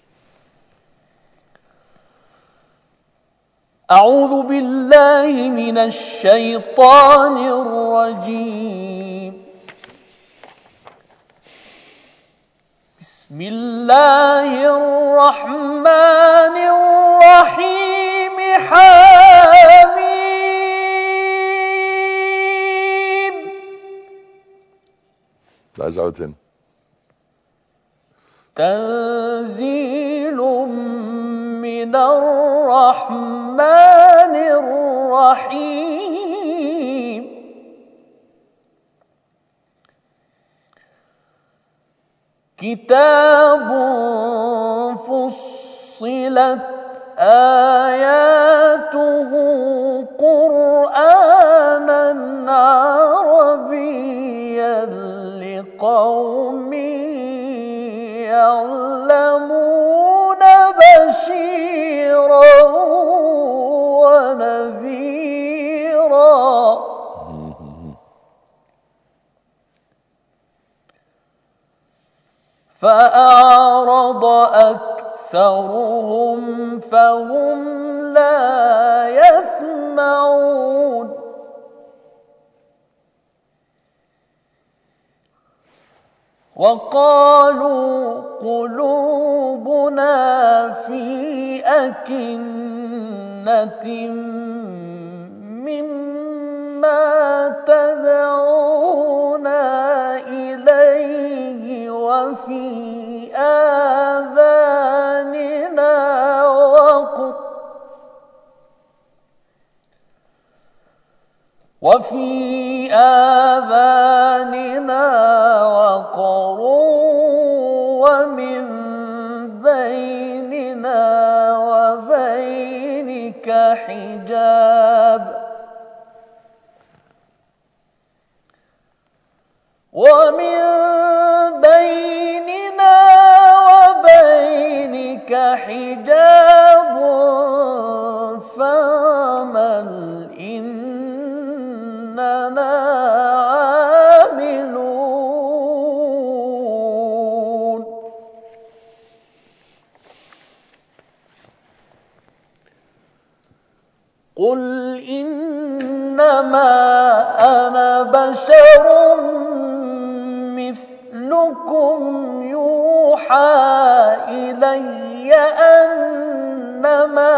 أعوذ بالله من الشيطان الرجيم بسم الله الرحمن الرحيم حميم لا عايز اقعد هنا تنزيل من الرحمن الرحيم كتاب فصلت آياته قرآنا عربيا لقوم يعلمون بشيرا ونذيرا فأعرض أكثرهم فهم لا يسمعون وقالوا قلوبنا في أكنة مما تدعونا إليه وفي آذاننا وقر وفي آذاننا وقر ومن بيننا وبينك حجاب ومن بيننا وبينك حجاب فاعمل إننا عاملون قل إنما أنا بشر مثلكم يوحى إلي أنما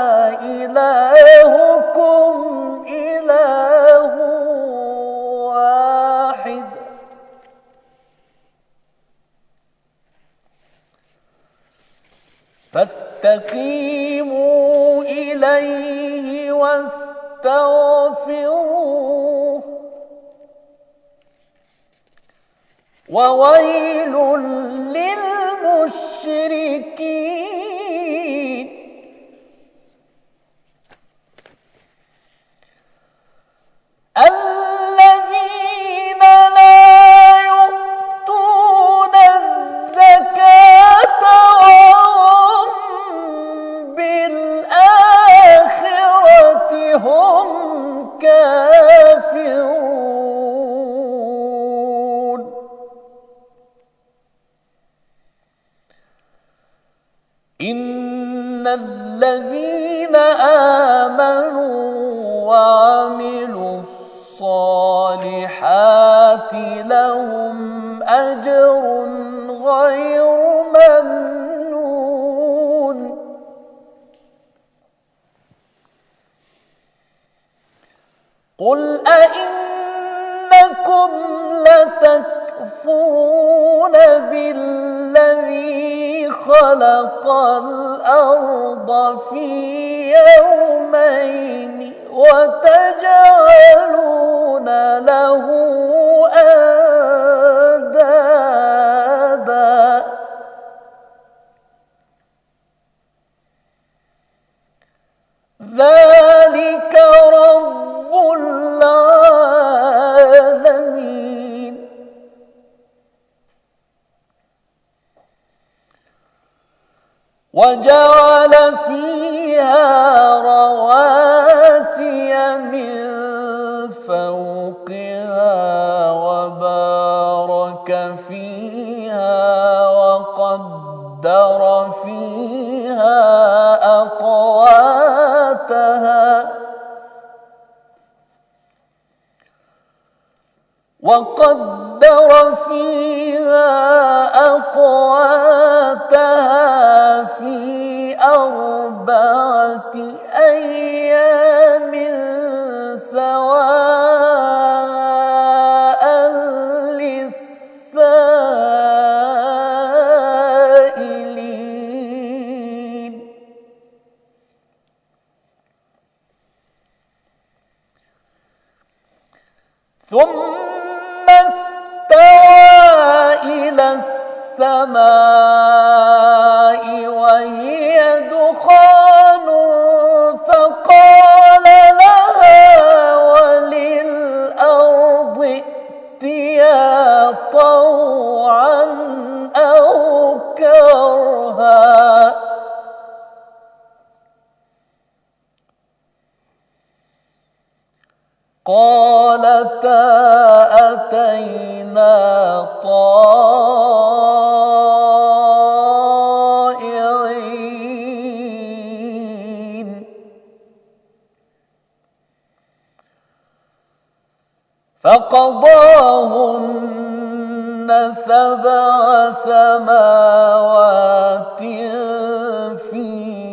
إلهكم إله واحد فاستقيموا إليه واستغفروه وويل للمشركين الذين لا يؤتون الزكاة وهم بالآخرة هم كافرون إن الذين آمنوا وعملوا الصالحات لهم أجر غير ممنون قل أئنكم لتكفرون بالذي خلق الأرض في يومين وتجعلون له أندادا ذلك رب العالمين وجعل فيها رواسي من أقواتها وقدر فيها أقواتها في أربعة أيام سواء للسائلين ثم استوى إلى السماء وهي دخان فقال لها وللأرض ائتيا طوعا أو كرها قالتا أتينا طائعين فقضاهن سبع سماوات في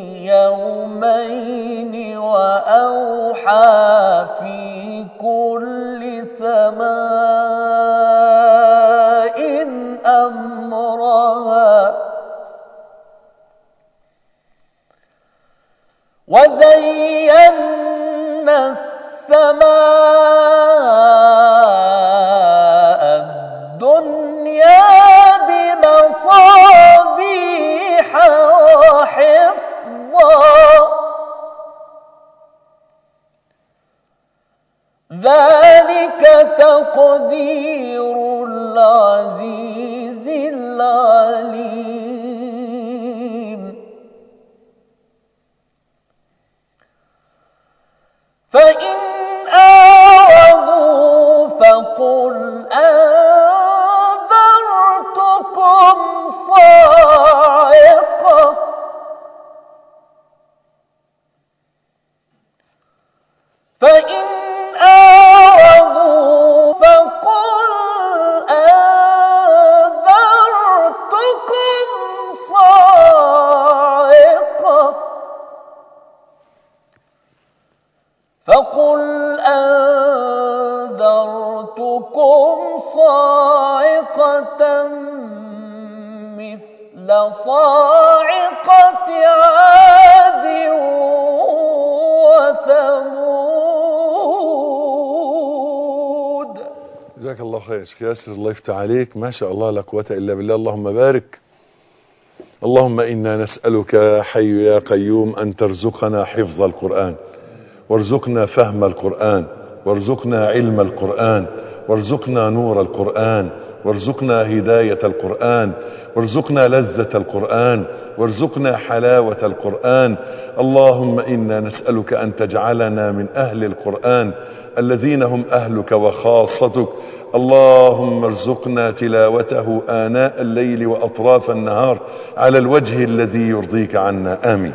يومين وأوحى في كل سماء أمرها وزينا السماء الدنيا بمصابيح وحفظا ذلك تقدير العزيز العليم فإن أعرضوا فقل أنذرتكم صاعقة فإن أعرضوا فقل أنذرتكم صاعقة فقل أنذرتكم صاعقة مثل صاعقة عاد وثمود جزاك الله خير يا شيخ ياسر الله يفتح عليك ما شاء الله لا قوة إلا بالله اللهم بارك اللهم إنا نسألك يا حي يا قيوم أن ترزقنا حفظ القرآن وارزقنا فهم القرآن وارزقنا علم القرآن وارزقنا نور القرآن وارزقنا هداية القرآن وارزقنا لذة القرآن وارزقنا حلاوة القرآن اللهم إنا نسألك أن تجعلنا من أهل القرآن الذين هم أهلك وخاصتك اللهم ارزقنا تلاوته آناء الليل وأطراف النهار على الوجه الذي يرضيك عنا آمين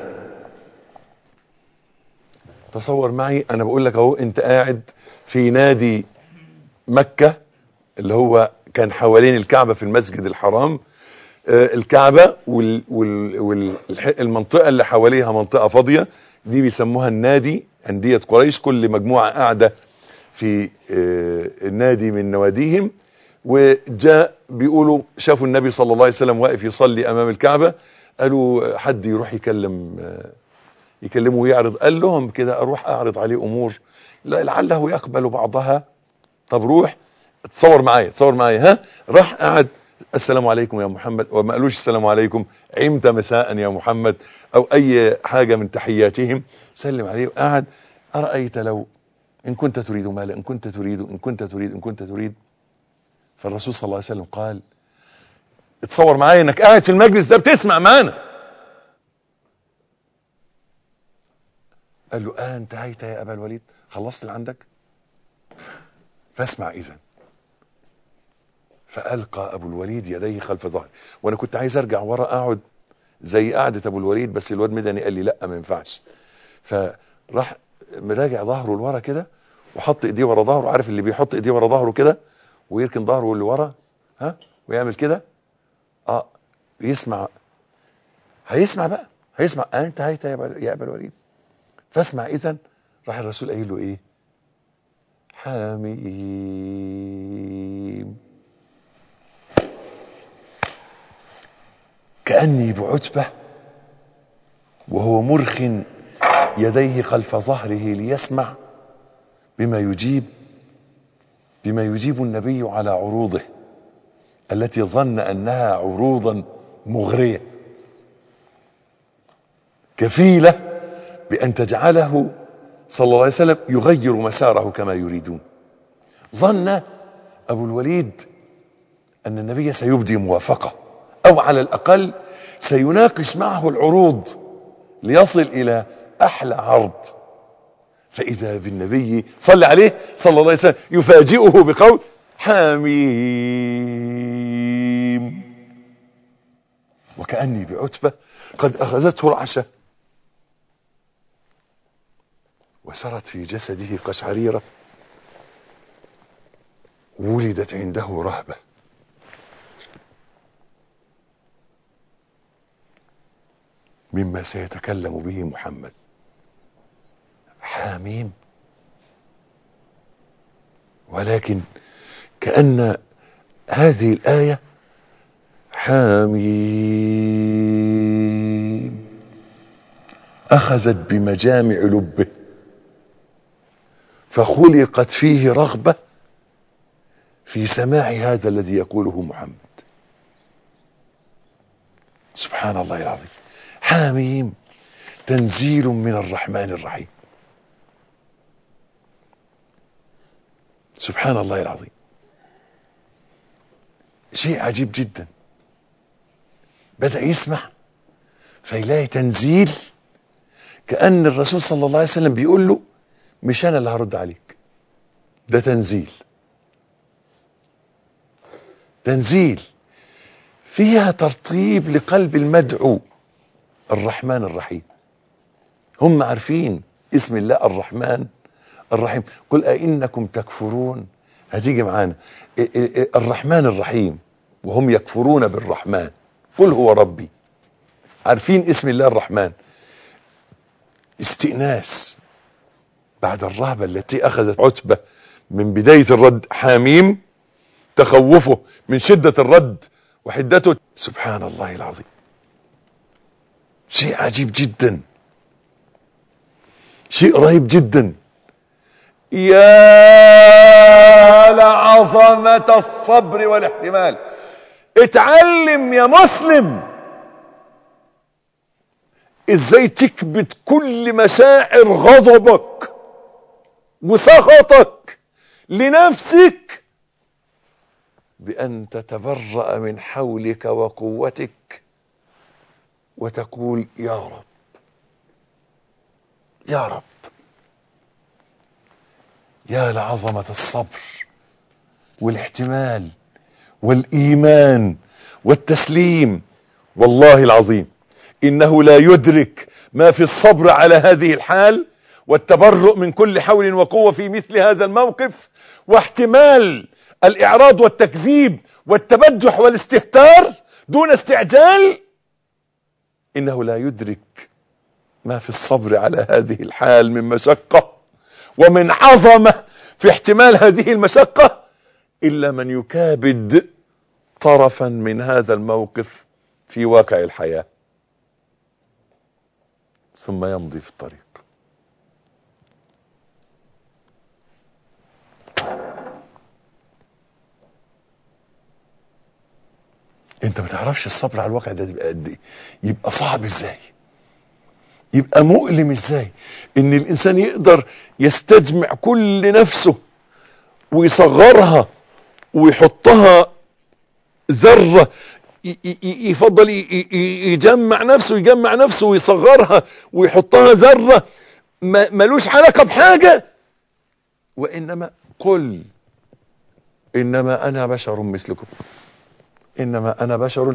تصور معي أنا بقول لك أهو أنت قاعد في نادي مكة اللي هو كان حوالين الكعبة في المسجد الحرام آه، الكعبة والمنطقة اللي حواليها منطقة فاضية دي بيسموها النادي أندية قريش كل مجموعة قاعدة في آه، نادي من نواديهم وجاء بيقولوا شافوا النبي صلى الله عليه وسلم واقف يصلي أمام الكعبة قالوا حد يروح يكلم آه، يكلمه ويعرض قال لهم كده أروح أعرض عليه أمور لا لعله يقبل بعضها طب روح تصور معايا تصور معايا ها راح قعد السلام عليكم يا محمد وما قالوش السلام عليكم عمت مساء يا محمد او اي حاجة من تحياتهم سلم عليه وقعد ارأيت لو ان كنت تريد مالا ان كنت تريد ان كنت تريد ان كنت تريد فالرسول صلى الله عليه وسلم قال اتصور معايا انك قاعد في المجلس ده بتسمع معانا قال له آه انتهيت يا ابا الوليد خلصت اللي عندك فاسمع اذا فألقى أبو الوليد يديه خلف ظهري وأنا كنت عايز أرجع ورا أقعد زي قعدة أبو الوليد بس الواد مدني قال لي لا ما ينفعش راح مراجع ظهره لورا كده وحط ايديه ورا ظهره عارف اللي بيحط ايديه ورا ظهره كده ويركن ظهره اللي ورا ها ويعمل كده اه يسمع هيسمع بقى هيسمع انت هيت يا أبا- يا ابا الوليد فاسمع اذا راح الرسول قايل له ايه حميم كأني بعتبة وهو مرخ يديه خلف ظهره ليسمع بما يجيب بما يجيب النبي على عروضه التي ظن انها عروضا مغريه كفيله بان تجعله صلى الله عليه وسلم يغير مساره كما يريدون ظن ابو الوليد ان النبي سيبدي موافقه او على الاقل سيناقش معه العروض ليصل الى احلى عرض فاذا بالنبي صلى عليه صلى الله عليه وسلم يفاجئه بقول حميم وكاني بعتبه قد اخذته رعشه وسرت في جسده قشعريره ولدت عنده رهبه مما سيتكلم به محمد حاميم ولكن كأن هذه الآية حاميم أخذت بمجامع لبه فخلقت فيه رغبة في سماع هذا الذي يقوله محمد سبحان الله العظيم حاميم تنزيل من الرحمن الرحيم سبحان الله العظيم شيء عجيب جدا بدأ يسمع فيلاقي تنزيل كأن الرسول صلى الله عليه وسلم بيقول له مش أنا اللي هرد عليك ده تنزيل تنزيل فيها ترطيب لقلب المدعو الرحمن الرحيم هم عارفين اسم الله الرحمن الرحيم قل أئنكم تكفرون هتيجي معانا إ- إ- إ- الرحمن الرحيم وهم يكفرون بالرحمن قل هو ربي عارفين اسم الله الرحمن استئناس بعد الرهبة التي أخذت عتبة من بداية الرد حاميم تخوفه من شدة الرد وحدته سبحان الله العظيم شيء عجيب جدا شيء رهيب جدا يا لعظمة الصبر والاحتمال اتعلم يا مسلم ازاي تكبت كل مشاعر غضبك وسخطك لنفسك بان تتبرأ من حولك وقوتك وتقول يا رب يا رب يا لعظمة الصبر والاحتمال والإيمان والتسليم والله العظيم إنه لا يدرك ما في الصبر على هذه الحال والتبرؤ من كل حول وقوة في مثل هذا الموقف واحتمال الإعراض والتكذيب والتبجح والاستهتار دون استعجال إنه لا يدرك ما في الصبر على هذه الحال من مشقة ومن عظمة في احتمال هذه المشقة إلا من يكابد طرفا من هذا الموقف في واقع الحياة ثم يمضي في الطريق انت ما تعرفش الصبر على الواقع ده يبقى قد ايه يبقى صعب ازاي يبقى مؤلم ازاي ان الانسان يقدر يستجمع كل نفسه ويصغرها ويحطها ذرة ي- ي- ي- يفضل ي- ي- يجمع نفسه يجمع نفسه ويصغرها ويحطها ذرة ما- ملوش علاقة بحاجة وإنما قل إنما أنا بشر مثلكم إنما أنا بشر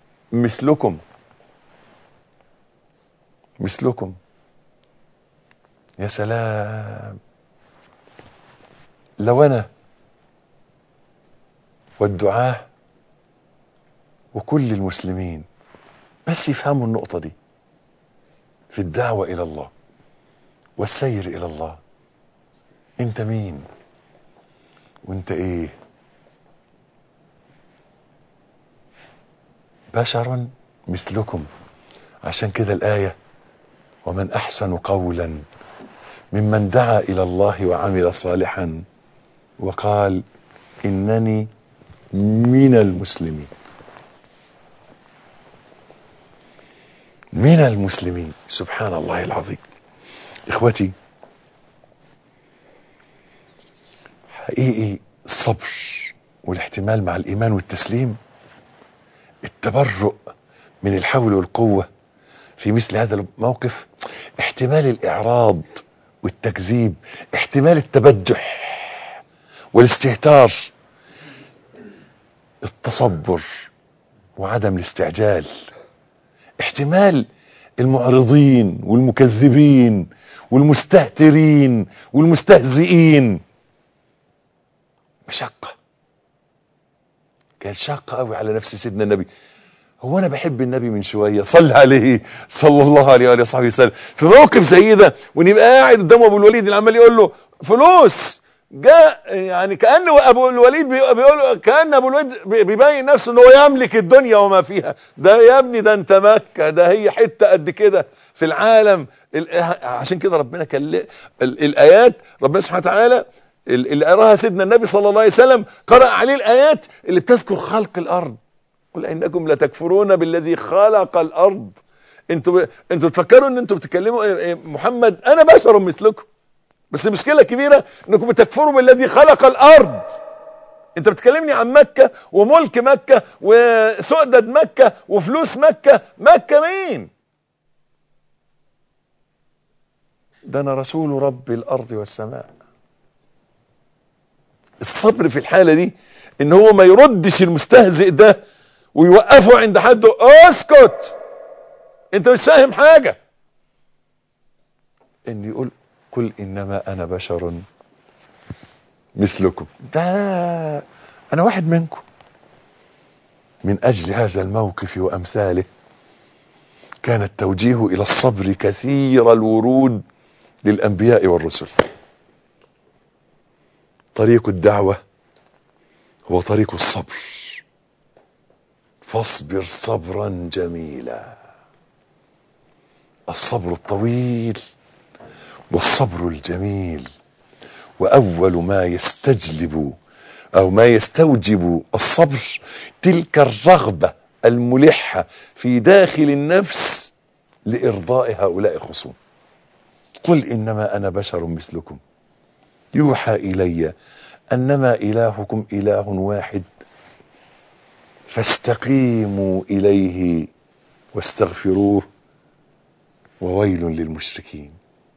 مثلكم مثلكم يا سلام لو انا والدعاه وكل المسلمين بس يفهموا النقطة دي في الدعوة إلى الله والسير إلى الله أنت مين وأنت إيه بشر مثلكم عشان كده الآية ومن أحسن قولا ممن دعا إلى الله وعمل صالحا وقال إنني من المسلمين من المسلمين سبحان الله العظيم اخوتي حقيقي الصبر والاحتمال مع الايمان والتسليم التبرؤ من الحول والقوه في مثل هذا الموقف احتمال الاعراض والتكذيب احتمال التبجح والاستهتار التصبر وعدم الاستعجال احتمال المعرضين والمكذبين والمستهترين والمستهزئين مشقة كان شاقة قوي على نفس سيدنا النبي هو انا بحب النبي من شويه صلى عليه صلى الله عليه واله وصحبه وسلم في موقف زي ده ونبقى قاعد قدام ابو الوليد اللي عمال يقول له فلوس جاء يعني كان ابو الوليد بيقول له كان ابو الوليد بيبين نفسه ان هو يملك الدنيا وما فيها ده يا ابني ده انت مكه ده هي حته قد كده في العالم عشان كده ربنا كان الايات ربنا سبحانه وتعالى اللي قراها سيدنا النبي صلى الله عليه وسلم قرأ عليه الايات اللي بتذكر خلق الارض قل انكم لتكفرون بالذي خلق الارض انتوا ب... انتوا تفكروا ان انتوا بتكلموا محمد انا بشر مثلكم بس المشكله كبيره انكم بتكفروا بالذي خلق الارض انت بتكلمني عن مكه وملك مكه وسؤدد مكه وفلوس مكه مكه مين ده انا رسول رب الارض والسماء الصبر في الحاله دي ان هو ما يردش المستهزئ ده ويوقفه عند حده اسكت انت مش فاهم حاجه ان يقول قل انما انا بشر مثلكم ده انا واحد منكم من اجل هذا الموقف وامثاله كان التوجيه الى الصبر كثير الورود للانبياء والرسل طريق الدعوه هو طريق الصبر فاصبر صبرا جميلا الصبر الطويل والصبر الجميل واول ما يستجلب او ما يستوجب الصبر تلك الرغبه الملحه في داخل النفس لارضاء هؤلاء الخصوم قل انما انا بشر مثلكم يوحى الي انما الهكم اله واحد فاستقيموا اليه واستغفروه وويل للمشركين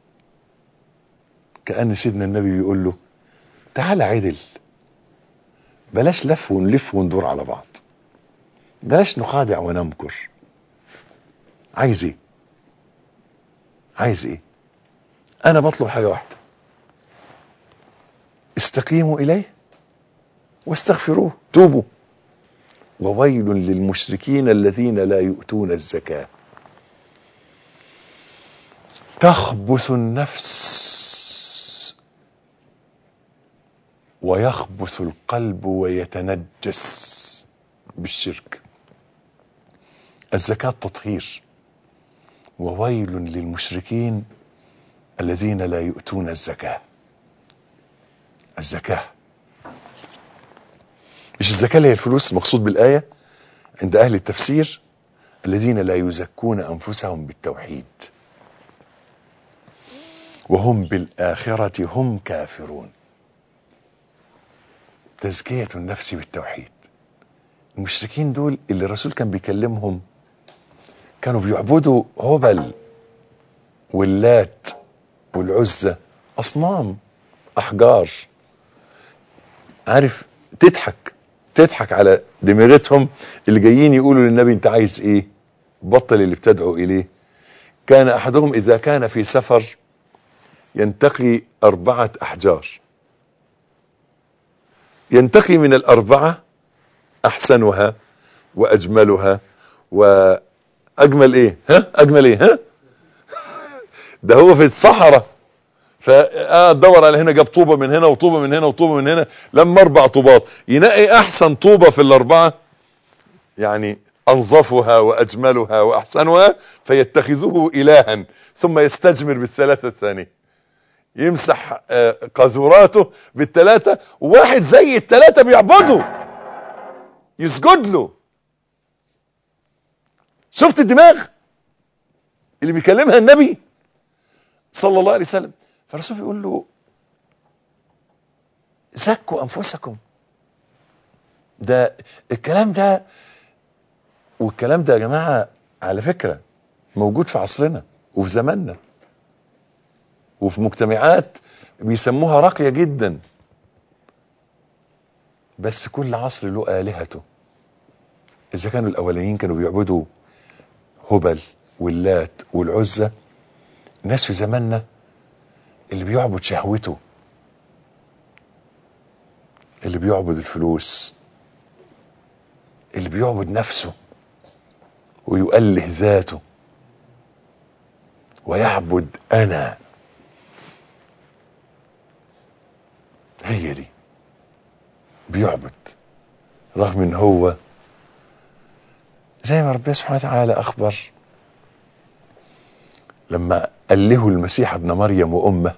كأن سيدنا النبي بيقول له تعال عدل بلاش لف ونلف وندور على بعض بلاش نخادع ونمكر عايز ايه عايز ايه انا بطلب حاجة واحدة استقيموا اليه واستغفروه توبوا وويل للمشركين الذين لا يؤتون الزكاه تخبث النفس ويخبث القلب ويتنجس بالشرك الزكاة تطهير وويل للمشركين الذين لا يؤتون الزكاة الزكاة مش الزكاة اللي هي الفلوس المقصود بالآية عند أهل التفسير الذين لا يزكون أنفسهم بالتوحيد وهم بالآخرة هم كافرون تزكية النفس بالتوحيد المشركين دول اللي الرسول كان بيكلمهم كانوا بيعبدوا هبل واللات والعزة أصنام أحجار عارف تضحك تضحك على دماغتهم اللي جايين يقولوا للنبي انت عايز ايه بطل اللي بتدعو اليه كان احدهم اذا كان في سفر ينتقي أربعة أحجار ينتقي من الأربعة أحسنها وأجملها وأجمل إيه ها أجمل إيه ها ده هو في الصحراء فدور على هنا جاب طوبة من هنا وطوبة من هنا وطوبة من هنا لما أربع طوبات ينقي أحسن طوبة في الأربعة يعني أنظفها وأجملها وأحسنها فيتخذه إلها ثم يستجمر بالثلاثة الثانية يمسح آه، قاذوراته بالثلاثة وواحد زي الثلاثة بيعبده يسجد له شفت الدماغ اللي بيكلمها النبي صلى الله عليه وسلم فالرسول بيقول له زكوا أنفسكم ده الكلام ده والكلام ده يا جماعة على فكرة موجود في عصرنا وفي زماننا وفي مجتمعات بيسموها راقية جدا بس كل عصر له آلهته إذا كانوا الأولانيين كانوا بيعبدوا هبل واللات والعزة الناس في زماننا اللي بيعبد شهوته اللي بيعبد الفلوس اللي بيعبد نفسه ويؤله ذاته ويعبد انا هي دي بيعبد رغم ان هو زي ما ربنا سبحانه وتعالى اخبر لما أله المسيح ابن مريم وامه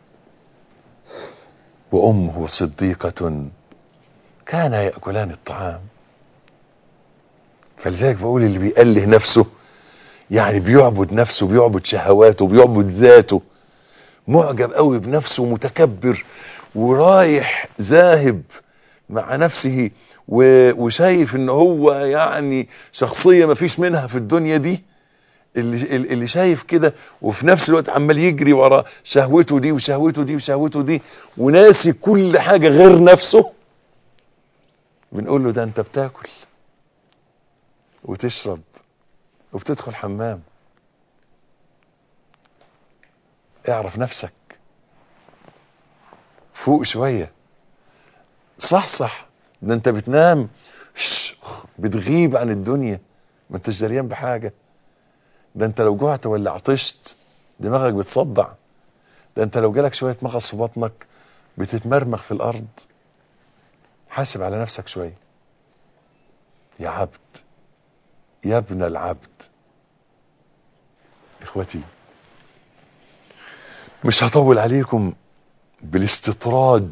وامه صديقة كانا يأكلان الطعام فلذلك بقول اللي بيأله نفسه يعني بيعبد نفسه بيعبد شهواته بيعبد ذاته معجب قوي بنفسه متكبر ورايح ذاهب مع نفسه و- وشايف ان هو يعني شخصية ما فيش منها في الدنيا دي اللي, اللي شايف كده وفي نفس الوقت عمال يجري ورا شهوته دي وشهوته دي وشهوته دي وناسي كل حاجة غير نفسه بنقول له ده انت بتاكل وتشرب وبتدخل حمام اعرف نفسك فوق شوية صح صح ده انت بتنام شش، بتغيب عن الدنيا ما انتش دريان بحاجة ده انت لو جوعت ولا عطشت دماغك بتصدع ده انت لو جالك شوية مغص في بطنك بتتمرمغ في الارض حاسب على نفسك شوية يا عبد يا ابن العبد اخوتي مش هطول عليكم بالاستطراد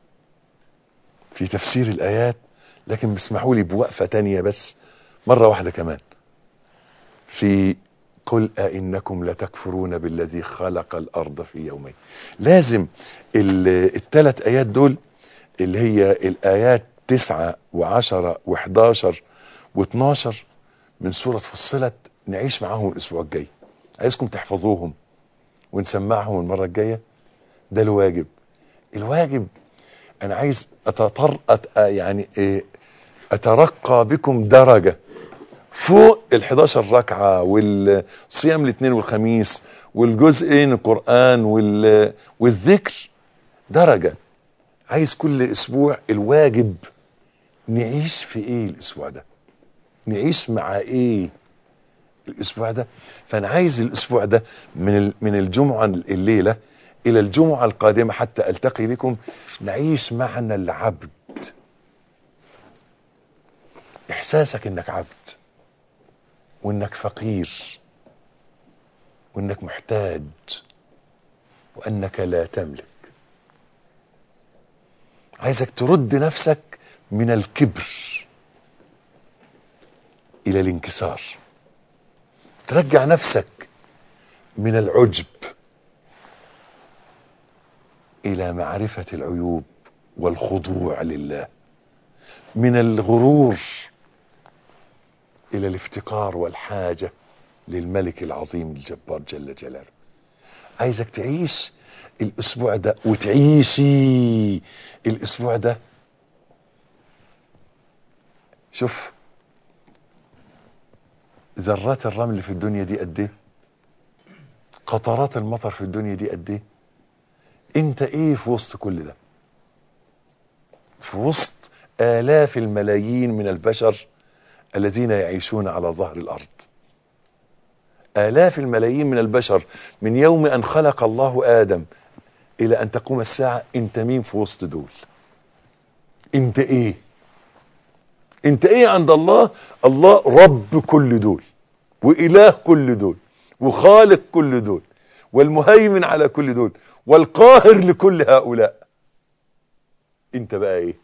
في تفسير الايات لكن اسمحوا لي بوقفة تانية بس مرة واحدة كمان في قل أئنكم لتكفرون بالذي خلق الأرض في يومين لازم الثلاث آيات دول اللي هي الآيات تسعة وعشرة وحداشر واتناشر من سورة فصلت نعيش معاهم الأسبوع الجاي عايزكم تحفظوهم ونسمعهم المرة الجاية ده الواجب الواجب أنا عايز أتطر أت يعني إيه أترقى بكم درجة فوق ال 11 ركعة والصيام الاثنين والخميس والجزئين القرآن وال... والذكر درجة عايز كل اسبوع الواجب نعيش في ايه الاسبوع ده نعيش مع ايه الاسبوع ده فانا عايز الاسبوع ده من ال... من الجمعة الليلة الى الجمعة القادمة حتى التقي بكم نعيش معنى العبد احساسك انك عبد وانك فقير وانك محتاج وانك لا تملك عايزك ترد نفسك من الكبر الى الانكسار ترجع نفسك من العجب الى معرفة العيوب والخضوع لله من الغرور الى الافتقار والحاجة للملك العظيم الجبار جل جلاله عايزك تعيش الاسبوع ده وتعيشي الاسبوع ده شوف ذرات الرمل في الدنيا دي قد ايه قطرات المطر في الدنيا دي قد ايه انت ايه في وسط كل ده في وسط آلاف الملايين من البشر الذين يعيشون على ظهر الأرض آلاف الملايين من البشر من يوم أن خلق الله آدم إلى أن تقوم الساعة أنت مين في وسط دول أنت إيه أنت إيه عند الله الله رب كل دول وإله كل دول وخالق كل دول والمهيمن على كل دول والقاهر لكل هؤلاء انت بقى ايه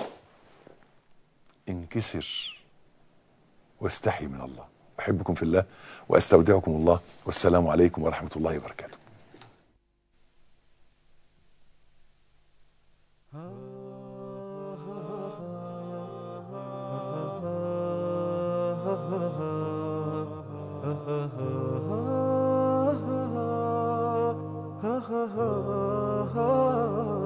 انكسر واستحي من الله احبكم في الله واستودعكم الله والسلام عليكم ورحمة الله وبركاته ha ha ha